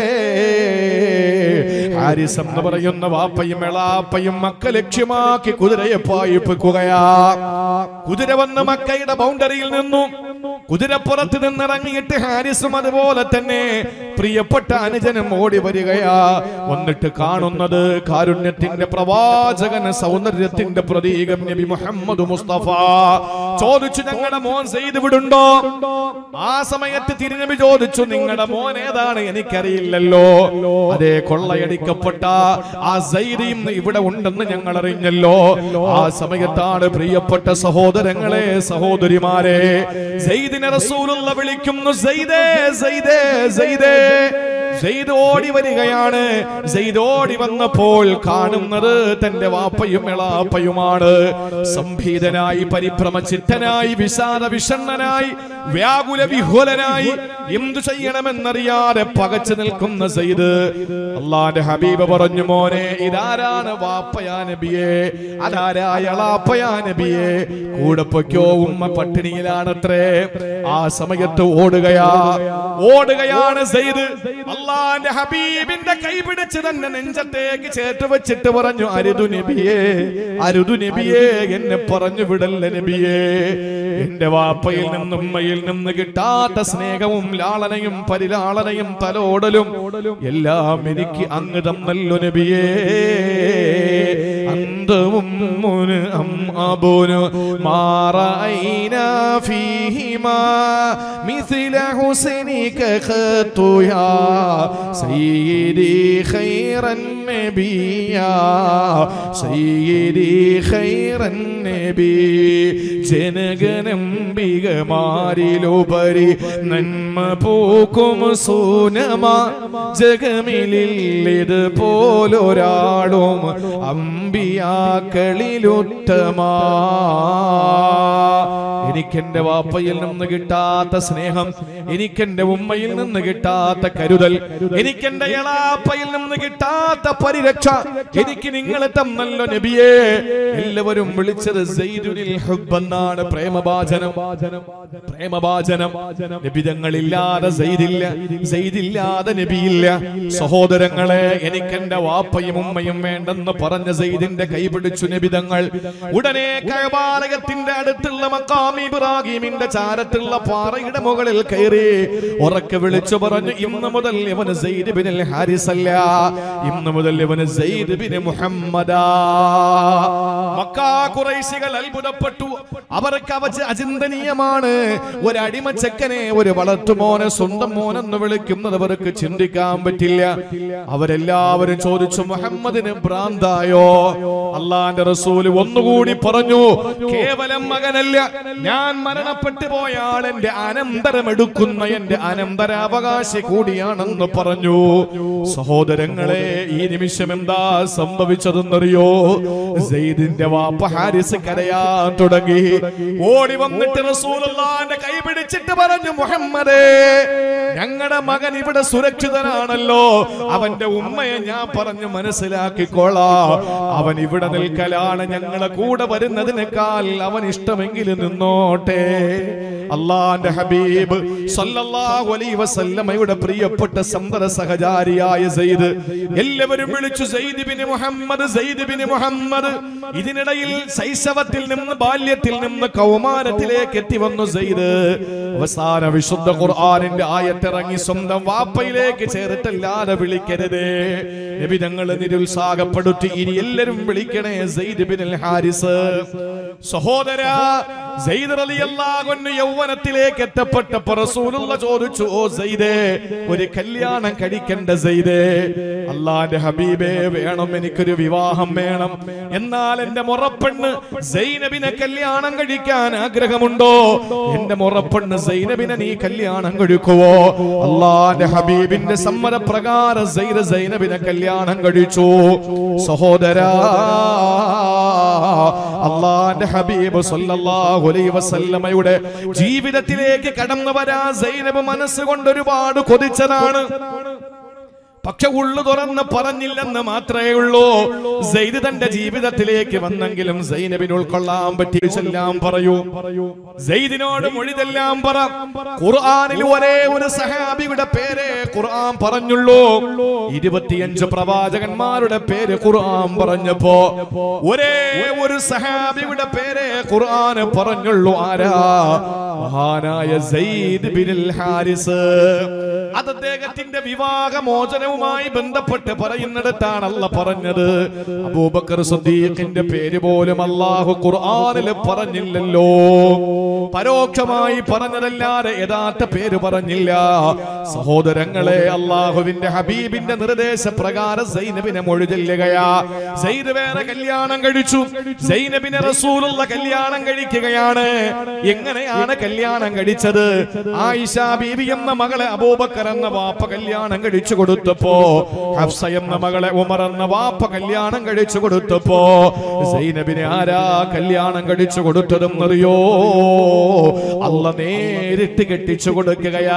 Speaker 1: ഹാരിസ് എന്ന് പറയുന്ന വാപ്പയും എളാപ്പയും മക്ക ലക്ഷ്യമാക്കി കുതിരയെ പായിപ്പിക്കുകയാ കുതിര വന്ന് മക്കയുടെ ബൗണ്ടറിയിൽ നിന്നു കുതിരപ്പുറത്ത് നിന്നിറങ്ങിയിട്ട് ഹാരിസും അതുപോലെ തന്നെ പ്രിയപ്പെട്ട അനുജനും ഓടി വരികയാ വന്നിട്ട് കാണുന്നത് കാരുണ്യത്തിന്റെ പ്രവാചകന് സൗന്ദര്യത്തിന്റെ പ്രതീകം നബി മുഹമ്മദ് മുസ്തഫ ചോദിച്ചു ഞങ്ങളുടെ മോൻ ചെയ്തു വിടുണ്ടോ ആ സമയത്ത് തിരുനബി ചോദിച്ചു നിങ്ങളുടെ മോൻ ഏതാണ് എനിക്കറിയില്ലല്ലോ അതേ കൊള്ളയടിക്കപ്പെട്ട ആ സൈദിയും ഇവിടെ ഉണ്ടെന്ന് ഞങ്ങൾ അറിഞ്ഞല്ലോ ആ സമയത്താണ് പ്രിയപ്പെട്ട സഹോദരങ്ങളെ സഹോദരിമാരെ സെയ്ദിനെ റസൂലുള്ള വിളിക്കുന്നു സെയ്ദേ സെയ്ദേ സെയ്ദേ സെയ്ദ് ഓടി വരികയാണ് സെയ്ദ് ഓടി വന്നപ്പോൾ കാണുന്നത് തന്റെ വാപ്പയും എളാപ്പയുമാണ് സംഭീതനായി പരിഭ്രമചിത്തനായി വിഷാദ വിഷണ്ണനായി വ്യാകുല വിഹുലനായി എന്തു ചെയ്യണമെന്നറിയാതെ പകച്ചു നിൽക്കുന്ന സെയ്ദ് അള്ളാന്റെ ഹബീബ് പറഞ്ഞു മോനെ ഇതാരാണ് വാപ്പയാ നബിയെ അതാരായ എളാപ്പയാ നബിയെ കൂടെ പൊയ്ക്കോ ഉമ്മ പട്ടിണിയിലാണത്രേ ആ സമയത്ത് ഓടുകയാ ഓടുകയാണ് സെയ്ദ് അള്ളാന്റെ ഹബീബിന്റെ കൈ പിടിച്ച് തന്നെ നെഞ്ചത്തേക്ക് ചേർത്ത് വെച്ചിട്ട് പറഞ്ഞു അരുതു നബിയേ അരുതു നബിയേ എന്നെ പറഞ്ഞു വിടല്ല നബിയേ എന്റെ വാപ്പയിൽ നിന്നും ഉമ്മയിൽ നിന്ന് കിട്ടാത്ത സ്നേഹവും ലാളനയും പരിലാളനയും തലോടലും എല്ലാം എനിക്ക് അങ്ങ് തന്നല്ലോ നബിയേ അന്തവും അം അബുനു മാറൈന ഫീഹി فيهما مثل حسنك خط يا سيدي خير النبي يا سيدي خير النبي ജനഗനംബികമാരിലുപരി നന്മ പൂക്കും സൂനമ ജഗമിലിത് പോലൊരാളും അമ്പിയാക്കളിലുത്തമാ എനിക്കെന്റെ വാപ്പയിൽ നിന്ന് കിട്ടാത്ത സ്നേഹം എനിക്കെന്റെ ഉമ്മയിൽ നിന്ന് കിട്ടാത്ത കരുതൽ എനിക്കെന്റെ എളാപ്പയിൽ നിന്ന് കിട്ടാത്ത പരിരക്ഷ എനിക്ക് നിങ്ങളെ തന്നല്ലോ നബിയേ എല്ലാവരും വിളിച്ചത് സൈദുനിൽ ഹുബ്ബ് എന്നാണ് പ്രേമഭാജനം പ്രേമഭാജനം നബിതങ്ങളില്ലാതെ സൈദില്ല സൈദില്ലാതെ നബിയില്ല സഹോദരങ്ങളെ എനിക്കെന്റെ വാപ്പയും ഉമ്മയും വേണ്ടെന്ന് പറഞ്ഞ സൈദിന്റെ കൈപിടിച്ചു നബിതങ്ങൾ ഉടനെ കൈബാലയത്തിന്റെ അടുത്തുള്ള മക്കാം ഇബ്രാഹിമിന്റെ ചാരത്തുള്ള പാറയുടെ മുകളിൽ കയറി ഉറക്കെ വിളിച്ചു പറഞ്ഞു ഇന്ന് മുതൽ ഇവന് സൈദ് ബിൻ ഹാരിസ് അല്ല ഇന്ന് മുതൽ ഇവന് സൈദ് ബിൻ മുഹമ്മദാ മക്കാ കുറൈശികൾ അത്ഭുതപ്പെട്ടു അവർക്ക് അവ അചിന്തനീയമാണ് ഒരു അടിമച്ചക്കനെ ഒരു വളർത്തുമോനെ സ്വന്തം മോനെന്ന് വിളിക്കുന്നത് അവർക്ക് ചിന്തിക്കാൻ പറ്റില്ല അവരെല്ലാവരും ചോദിച്ചു മുഹമ്മദിന് ഭ്രാന്തായോ അള്ളാന്റെ റസൂല് ഒന്നുകൂടി പറഞ്ഞു കേവലം മകനല്ല ഞാൻ മരണപ്പെട്ടു പോയാൽ എന്റെ അനന്തരം എടുക്കുന്ന എന്റെ അനന്തരാവകാശി കൂടിയാണെന്ന് പറഞ്ഞു സഹോദരങ്ങളെ ഈ നിമിഷം എന്താ സംഭവിച്ചതെന്നറിയോ സെയ്ദിന്റെ വാപ്പ ഹാരിസ് കരയാൻ തുടങ്ങി ഓടി വന്നിട്ട് റസൂലുള്ളാന്റെ കൈ പിടിച്ചിട്ട് പറഞ്ഞു മുഹമ്മദേ ഞങ്ങളുടെ മകൻ ഇവിടെ സുരക്ഷിതനാണല്ലോ അവന്റെ ഉമ്മയെ ഞാൻ പറഞ്ഞു മനസ്സിലാക്കിക്കോളാ അവൻ ഇവിടെ നിൽക്കലാണ് ഞങ്ങളെ കൂടെ വരുന്നതിനേക്കാൾ അവൻ ഇഷ്ടമെങ്കിൽ നിന്നോട്ടെ അള്ളാന്റെ ഹബീബ് സല്ലല്ലാഹു അലൈഹി വസല്ലമയുടെ പ്രിയപ്പെട്ട സന്തര സഹചാരിയായ സെയ്ദ് എല്ലാവരും വിളിച്ചു Zaid bin Muhammad Zaid bin Muhammad ഇതിനിടയിൽ ശൈശവത്തിൽ നിന്ന് ബാല്യത്തിൽ നിന്ന് കൗമാരത്തിലേക്ക് എത്തി വന്നു സെയ്ദ് അവസാന വിശുദ്ധ ഖുർആനിന്റെ ആയത്തിറങ്ങി സ്വന്തം വാപ്പയിലേക്ക് ചേർത്തല്ലാതെ വിളിക്കരുതേ നബി ഞങ്ങളെ നിരുത്സാഹപ്പെടുത്തി ഇനി എല്ലാരും വിളിക്കണേ സെയ്ദ് ബിൻ ഹാരിസ് സഹോദര സെയ്ദ് റളിയല്ലാഹു അൻഹു യൗവനത്തിലേക്ക് എത്തപ്പെട്ടപ്പോൾ റസൂലുള്ള ചോദിച്ചു ഓ സെയ്ദേ ഒരു കല്യാണം കഴിക്കണ്ട സെയ്ദേ അള്ളാന്റെ ഹബീബേ വേണം എനിക്കൊരു വിവാഹം വേണം എന്നാൽ എന്റെ മുറപ്പെണ്ണ് സൈനബിനെ കല്യാണം കഴിക്കാൻ ആഗ്രഹമുണ്ടോ എന്റെ മുറപ്പെണ്ണ് സൈനബിനെ നീ കല്യാണം കഴിക്കുവോ അള്ളാന്റെ ഹബീബിന്റെ സമ്മതപ്രകാരം സൈന സൈനബിനെ കല്യാണം കഴിച്ചു സഹോദരാ അള്ളാന്റെ ഹബീബ് സല്ലല്ലാഹു അലൈഹി വസല്ലമയുടെ ജീവിതത്തിലേക്ക് കടന്നു വരാ സൈനബ് മനസ്സുകൊണ്ട് ഒരുപാട് കൊതിച്ചതാണ് പക്ഷെ ഉള്ളു തുറന്ന് പറഞ്ഞില്ലെന്ന് മാത്രമേ ഉള്ളൂ സെയ്ദ് തന്റെ ജീവിതത്തിലേക്ക് വന്നെങ്കിലും സൈനബിന് ഉൾക്കൊള്ളാൻ പറ്റിയ ചെല്ലാം പറയൂ സെയ്ദിനോട് മൊഴിതെല്ലാം പറ ഖുർആനിൽ ഒരേ ഒരു സഹാബിയുടെ പേരെ ഖുർആൻ പറഞ്ഞുള്ളൂ ഇരുപത്തിയഞ്ച് പ്രവാചകന്മാരുടെ പേര് ഖുർആൻ പറഞ്ഞപ്പോ ഒരേ ഒരു സഹാബിയുടെ പേരെ ഖുർആൻ പറഞ്ഞുള്ളൂ ആരാ മഹാനായ സെയ്ദ് ബിൻ ഹാരിസ് അത് അദ്ദേഹത്തിന്റെ വിവാഹമോചനവുമായി ബന്ധപ്പെട്ട് പറയുന്നിടത്താണ് അല്ല പറഞ്ഞത് അബൂബക്കർ സദ്ദീഖിന്റെ പേര് പോലും അള്ളാഹു ഖുർആനിൽ പറഞ്ഞില്ലല്ലോ പരോക്ഷമായി പറഞ്ഞതല്ലാതെ യഥാർത്ഥ പേര് പറഞ്ഞില്ല സഹോദരങ്ങളെ അള്ളാഹുവിന്റെ ഹബീബിന്റെ നിർദ്ദേശപ്രകാരം സൈനബിനെ മൊഴി ചെല്ലുകയാ സൈദ് വേറെ കല്യാണം കഴിച്ചു സൈനബിനെ റസൂലുള്ള കല്യാണം കഴിക്കുകയാണ് എങ്ങനെയാണ് കല്യാണം കഴിച്ചത് ആയിഷ ബീവി എന്ന മകളെ അബൂബക്കർ എന്ന വാപ്പ കല്യാണം കഴിച്ചു കൊടുത്തപ്പോ ഹഫ്സ എന്ന മകളെ ഉമർ എന്ന വാപ്പ കല്യാണം കഴിച്ചു കൊടുത്തപ്പോ സൈനബിനെ ആരാ കല്യാണം കഴിച്ചു കൊടുത്തതും അറിയോ അല്ല നേരിട്ട് കെട്ടിച്ചു കൊടുക്കുകയാ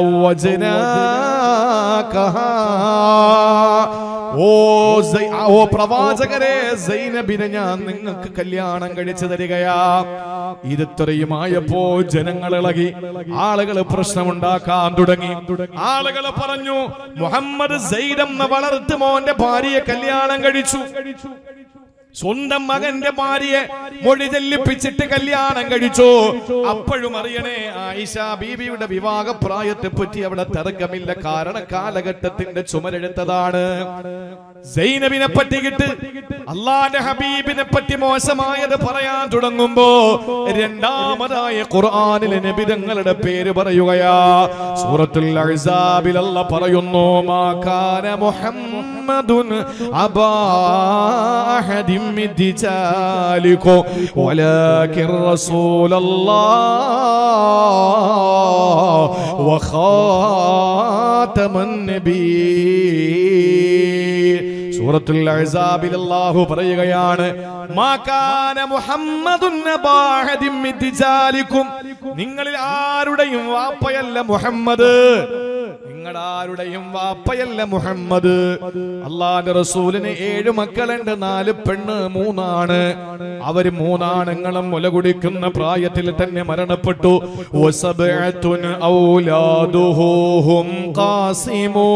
Speaker 1: സൗവജനാകഹാ. ഓ സൈ- ആ, ഓ പ്രവാചകരെ സൈനബിനെ ഞാൻ നിങ്ങൾക്ക് കല്യാണം കഴിച്ചു തരികയാ ഇതത്രയുമായപ്പോ ജനങ്ങൾ ഇളകി ആളുകൾ പ്രശ്നമുണ്ടാക്കാൻ തുടങ്ങി ആളുകൾ പറഞ്ഞു മുഹമ്മദ് സൈദ് എന്ന വളർത്തു മോന്റെ ഭാര്യയെ കല്യാണം കഴിച്ചു സ്വന്തം മകന്റെ ഭാര്യയെ മൊഴി ചെല്ലിപ്പിച്ചിട്ട് കല്യാണം കഴിച്ചു അപ്പോഴും അറിയണേ ആയിഷ ബീബിയുടെ വിവാഹ പ്രായത്തെ പറ്റി അവിടെ തർക്കമില്ല കാരണം കാലഘട്ടത്തിന്റെ ചുമരെടുത്തതാണ് സൈനബിനെ പറ്റിയിട്ട് അള്ളാന്റെ ഹബീബിനെ പറ്റി മോശമായത് പറയാൻ തുടങ്ങുമ്പോ രണ്ടാമതായ ഖുർആനിലെ നബിതങ്ങളുടെ പേര് പറയുകയാ സൂറത്തുൽ അഹ്സാബിൽ അല്ല പറയുന്നു മാ കാന മുഹമ്മദുൻ അബാ അഹദിൻ മിൻ റിജാലികും വലാകിൻ റസൂലല്ലാഹ് വഖാതമൻ നബിയ്യീൻ സൂറത്തുൽ അഹ്സാബിൽ അല്ലാഹു പറയുകയാണ് മാ കാന മുഹമ്മദുൻ അബാ അഹദിൻ മിൻ റിജാലികും നിങ്ങളിൽ ആരുടെയും വാപ്പയല്ല മുഹമ്മദ് നിങ്ങൾ ആരുടെയും വാപ്പയല്ല മുഹമ്മദ് അള്ളാന്റെ റസൂലിന് ഏഴ് മക്കളുണ്ട് നാല് പെണ്ണ് മൂന്നാണ് അവര് മൂന്നാണുങ്ങളും മുല കുടിക്കുന്ന പ്രായത്തിൽ തന്നെ മരണപ്പെട്ടു വസബഅത്തുൻ ഔലാദുഹും ഖാസിമൂ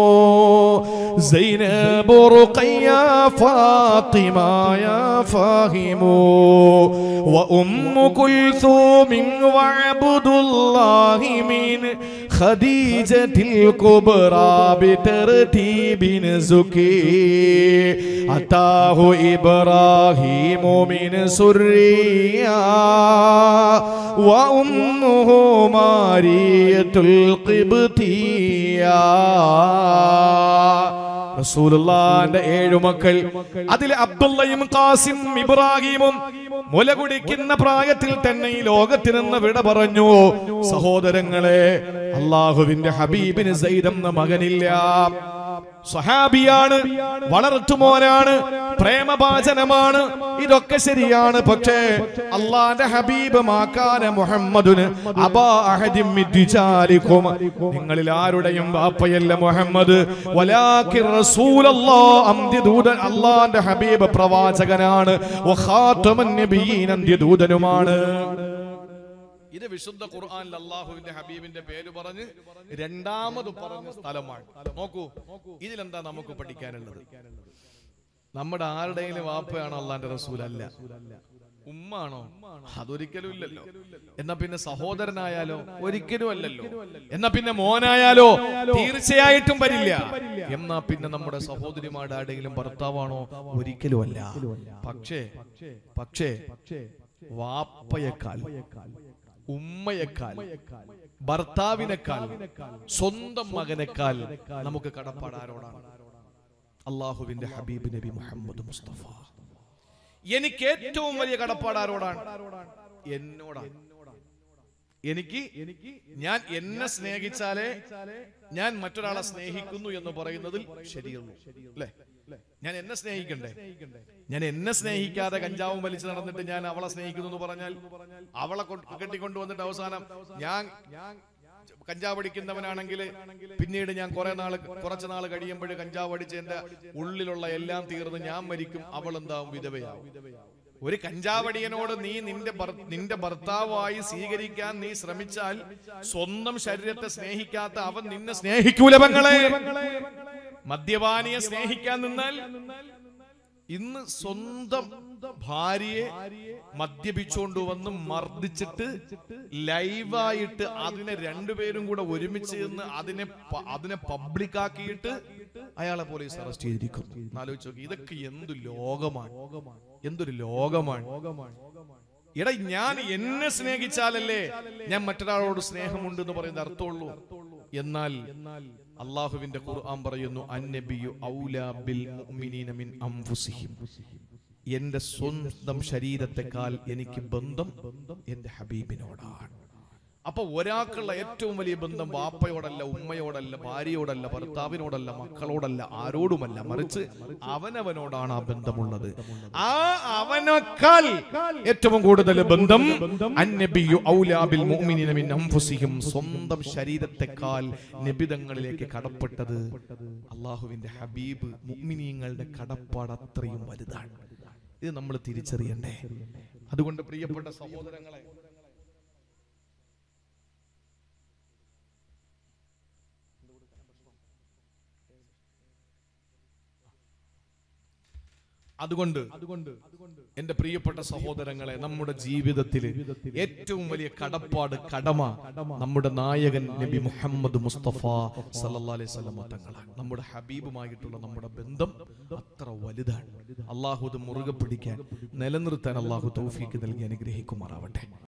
Speaker 1: زينب رقيا فاطمة يا فاهموا وأم كلثوم وعبد الله من خديجة الكبرى بترتيب زكي أتاه إبراهيم من سريا وأمه مارية القبطية റസൂലുള്ളാന്റെ ഏഴു മക്കൾ അതിൽ അബ്ദുള്ളയും കാസിം ഇബ്രാഹിമും മുല കുടിക്കുന്ന പ്രായത്തിൽ തന്നെ ഈ ലോകത്തിൽ നിന്ന് വിട പറഞ്ഞു സഹോദരങ്ങളെ അള്ളാഹുവിന്റെ ഹബീബിന് സൈദ് എന്ന മകനില്ല സ്വഹാബിയാണ് വളർത്തുമോനാണ് പ്രേമഭാചനമാണ് ഇതൊക്കെ ശരിയാണ് പക്ഷേ അള്ളാന്റെ ഹബീബ് മാക്കാന മുഹമ്മദിന് അബാ അഹദിം മിദ്ദിജാലിക്കും നിങ്ങളിൽ ആരുടെയും വാപ്പയല്ല മുഹമ്മദ് വലാകിർ റസൂലല്ലാഹ് അന്ത്യദൂതൻ അള്ളാന്റെ ഹബീബ് പ്രവാചകനാണ് വഖാതമൻ നബിയീൻ അന്ത്യദൂതനുമാണ് ഇത് വിശുദ്ധ ഖുർആനിൽ അള്ളാഹുവിന്റെ ഹബീബിന്റെ പേര് പറഞ്ഞ് രണ്ടാമത് പറഞ്ഞ സ്ഥലമാണ് നോക്കൂ ഇതിലെന്താ നമുക്ക് പഠിക്കാനുള്ളത് നമ്മുടെ ആരുടെയും വാപ്പയാണോ അള്ളാന്റെ റസൂലല്ല ഉമ്മാണോ അതൊരിക്കലും ഇല്ലല്ലോ എന്നാ പിന്നെ സഹോദരനായാലോ ഒരിക്കലും അല്ലല്ലോ എന്നാ പിന്നെ മോനായാലോ തീർച്ചയായിട്ടും വരില്ല എന്നാ പിന്നെ നമ്മുടെ സഹോദരിമാരുടെ ആരുടെങ്കിലും ഭർത്താവാണോ ഒരിക്കലും അല്ല പക്ഷേ പക്ഷേ വാപ്പയേക്കാൾ ഉമ്മയേക്കാൾ ഭർത്താവിനേക്കാൾ സ്വന്തം മകനേക്കാൾ നമുക്ക് കടപ്പാട് ആരോടാണ് അള്ളാഹുവിന്റെ ഹബീബ് നബി മുഹമ്മദ് മുസ്തഫ എനിക്ക് ഏറ്റവും വലിയ കടപ്പാട് ആരോടാണ് എന്നോടാണ് എനിക്ക് ഞാൻ എന്നെ സ്നേഹിച്ചാലേ ഞാൻ മറ്റൊരാളെ സ്നേഹിക്കുന്നു എന്ന് പറയുന്നതിൽ ശരിയുള്ളൂ അല്ലേ ഞാൻ എന്നെ സ്നേഹിക്കണ്ടേ ഞാൻ എന്നെ സ്നേഹിക്കാതെ കഞ്ചാവും വലിച്ചു നടന്നിട്ട് ഞാൻ അവളെ സ്നേഹിക്കുന്നു എന്ന് പറഞ്ഞാൽ അവളെ കൊണ്ട് കെട്ടിക്കൊണ്ടുവന്നിട്ട് അവസാനം ഞാൻ കഞ്ചാവ് അടിക്കുന്നവനാണെങ്കിൽ പിന്നീട് ഞാൻ കുറെ നാൾ കുറച്ച് നാൾ കഴിയുമ്പോൾ കഞ്ചാവ് അടിച്ച് എന്റെ ഉള്ളിലുള്ള എല്ലാം തീർന്ന് ഞാൻ മരിക്കും അവൾ എന്താവും വിധവയാവും ഒരു കഞ്ചാവടിയനോട് നീ നിന്റെ ഭർ- നിന്റെ ഭർത്താവായി സ്വീകരിക്കാൻ നീ ശ്രമിച്ചാൽ സ്വന്തം ശരീരത്തെ സ്നേഹിക്കാത്ത അവൻ നിന്നെ സ്നേഹിക്കൂല പെങ്ങളെ മദ്യപാനിയെ സ്നേഹിക്കാൻ നിന്നാൽ ഇന്ന് സ്വന്തം ഭാര്യയെ മദ്യപിച്ചുകൊണ്ട് വന്ന് മർദ്ദിച്ചിട്ട് ലൈവായിട്ട് അതിനെ രണ്ടുപേരും കൂടെ ഒരുമിച്ച് നിന്ന് അതിനെ പ- അതിനെ പബ്ലിക് ആക്കിയിട്ട് അയാളെ പോലീസ് അറസ്റ്റ് ചെയ്തിരിക്കുന്നു ആലോചിച്ച് നോക്കി ഇതൊക്കെ എന്തു ലോകമാണ് എന്തൊരു ലോകമാണ് എടാ ഞാൻ എന്നെ സ്നേഹിച്ചാലല്ലേ ഞാൻ മറ്റൊരാളോട് സ്നേഹമുണ്ട് എന്ന് പറയുന്ന അർത്ഥമുള്ളൂ എന്നാൽ അള്ളാഹുവിന്റെ ഖുർആൻ പറയുന്നു അന്നബിയു ഔലാ ബിൽ മുഅ്മിനീന മിൻ അൻഫുസിഹിം എന്റെ സ്വന്തം ശരീരത്തെക്കാൾ എനിക്ക് ബന്ധം എന്റെ ഹബീബിനോടാണ് അപ്പൊ ഒരാൾക്കുള്ള ഏറ്റവും വലിയ ബന്ധം വാപ്പയോടല്ല ഉമ്മയോടല്ല ഭാര്യയോടല്ല ഭർത്താവിനോടല്ല മക്കളോടല്ല ആരോടുമല്ല മറിച്ച് അവനവനോടാണ് ആ ബന്ധമുള്ളത് ആ അവനേക്കാൾ ഏറ്റവും കൂടുതൽ ബന്ധം അന്നബിയു ഔലാ ബിൽ മുഅ്മിനീന മിൻ അൻഫുസിഹിം സ്വന്തം ശരീരത്തെക്കാൾ നിബിതങ്ങളിലേക്ക് കടപ്പെട്ടത് അള്ളാഹുവിന്റെ ഹബീബ് മുഅ്മിനീങ്ങളുടെ കടപ്പാട് അത്രയും വലുതാണ് ഇത് നമ്മൾ തിരിച്ചറിയണ്ടേ അതുകൊണ്ട് പ്രിയപ്പെട്ട സഹോദരങ്ങളെ അതുകൊണ്ട് എന്റെ പ്രിയപ്പെട്ട സഹോദരങ്ങളെ നമ്മുടെ ജീവിതത്തിൽ ഏറ്റവും വലിയ കടപ്പാട് കടമ നമ്മുടെ നായകൻ നബി മുഹമ്മദ് മുസ്തഫ സല്ലല്ലാഹു അലൈഹി വസല്ലം തങ്ങളാണ് നമ്മുടെ ഹബീബുമായിട്ടുള്ള നമ്മുടെ ബന്ധം അത്ര വലുതാണ് അള്ളാഹു അത് മുറുകെ പിടിക്കാൻ നിലനിർത്താൻ അള്ളാഹു തൗഫീക്ക് നൽകി അനുഗ്രഹിക്കുമാറാവട്ടെ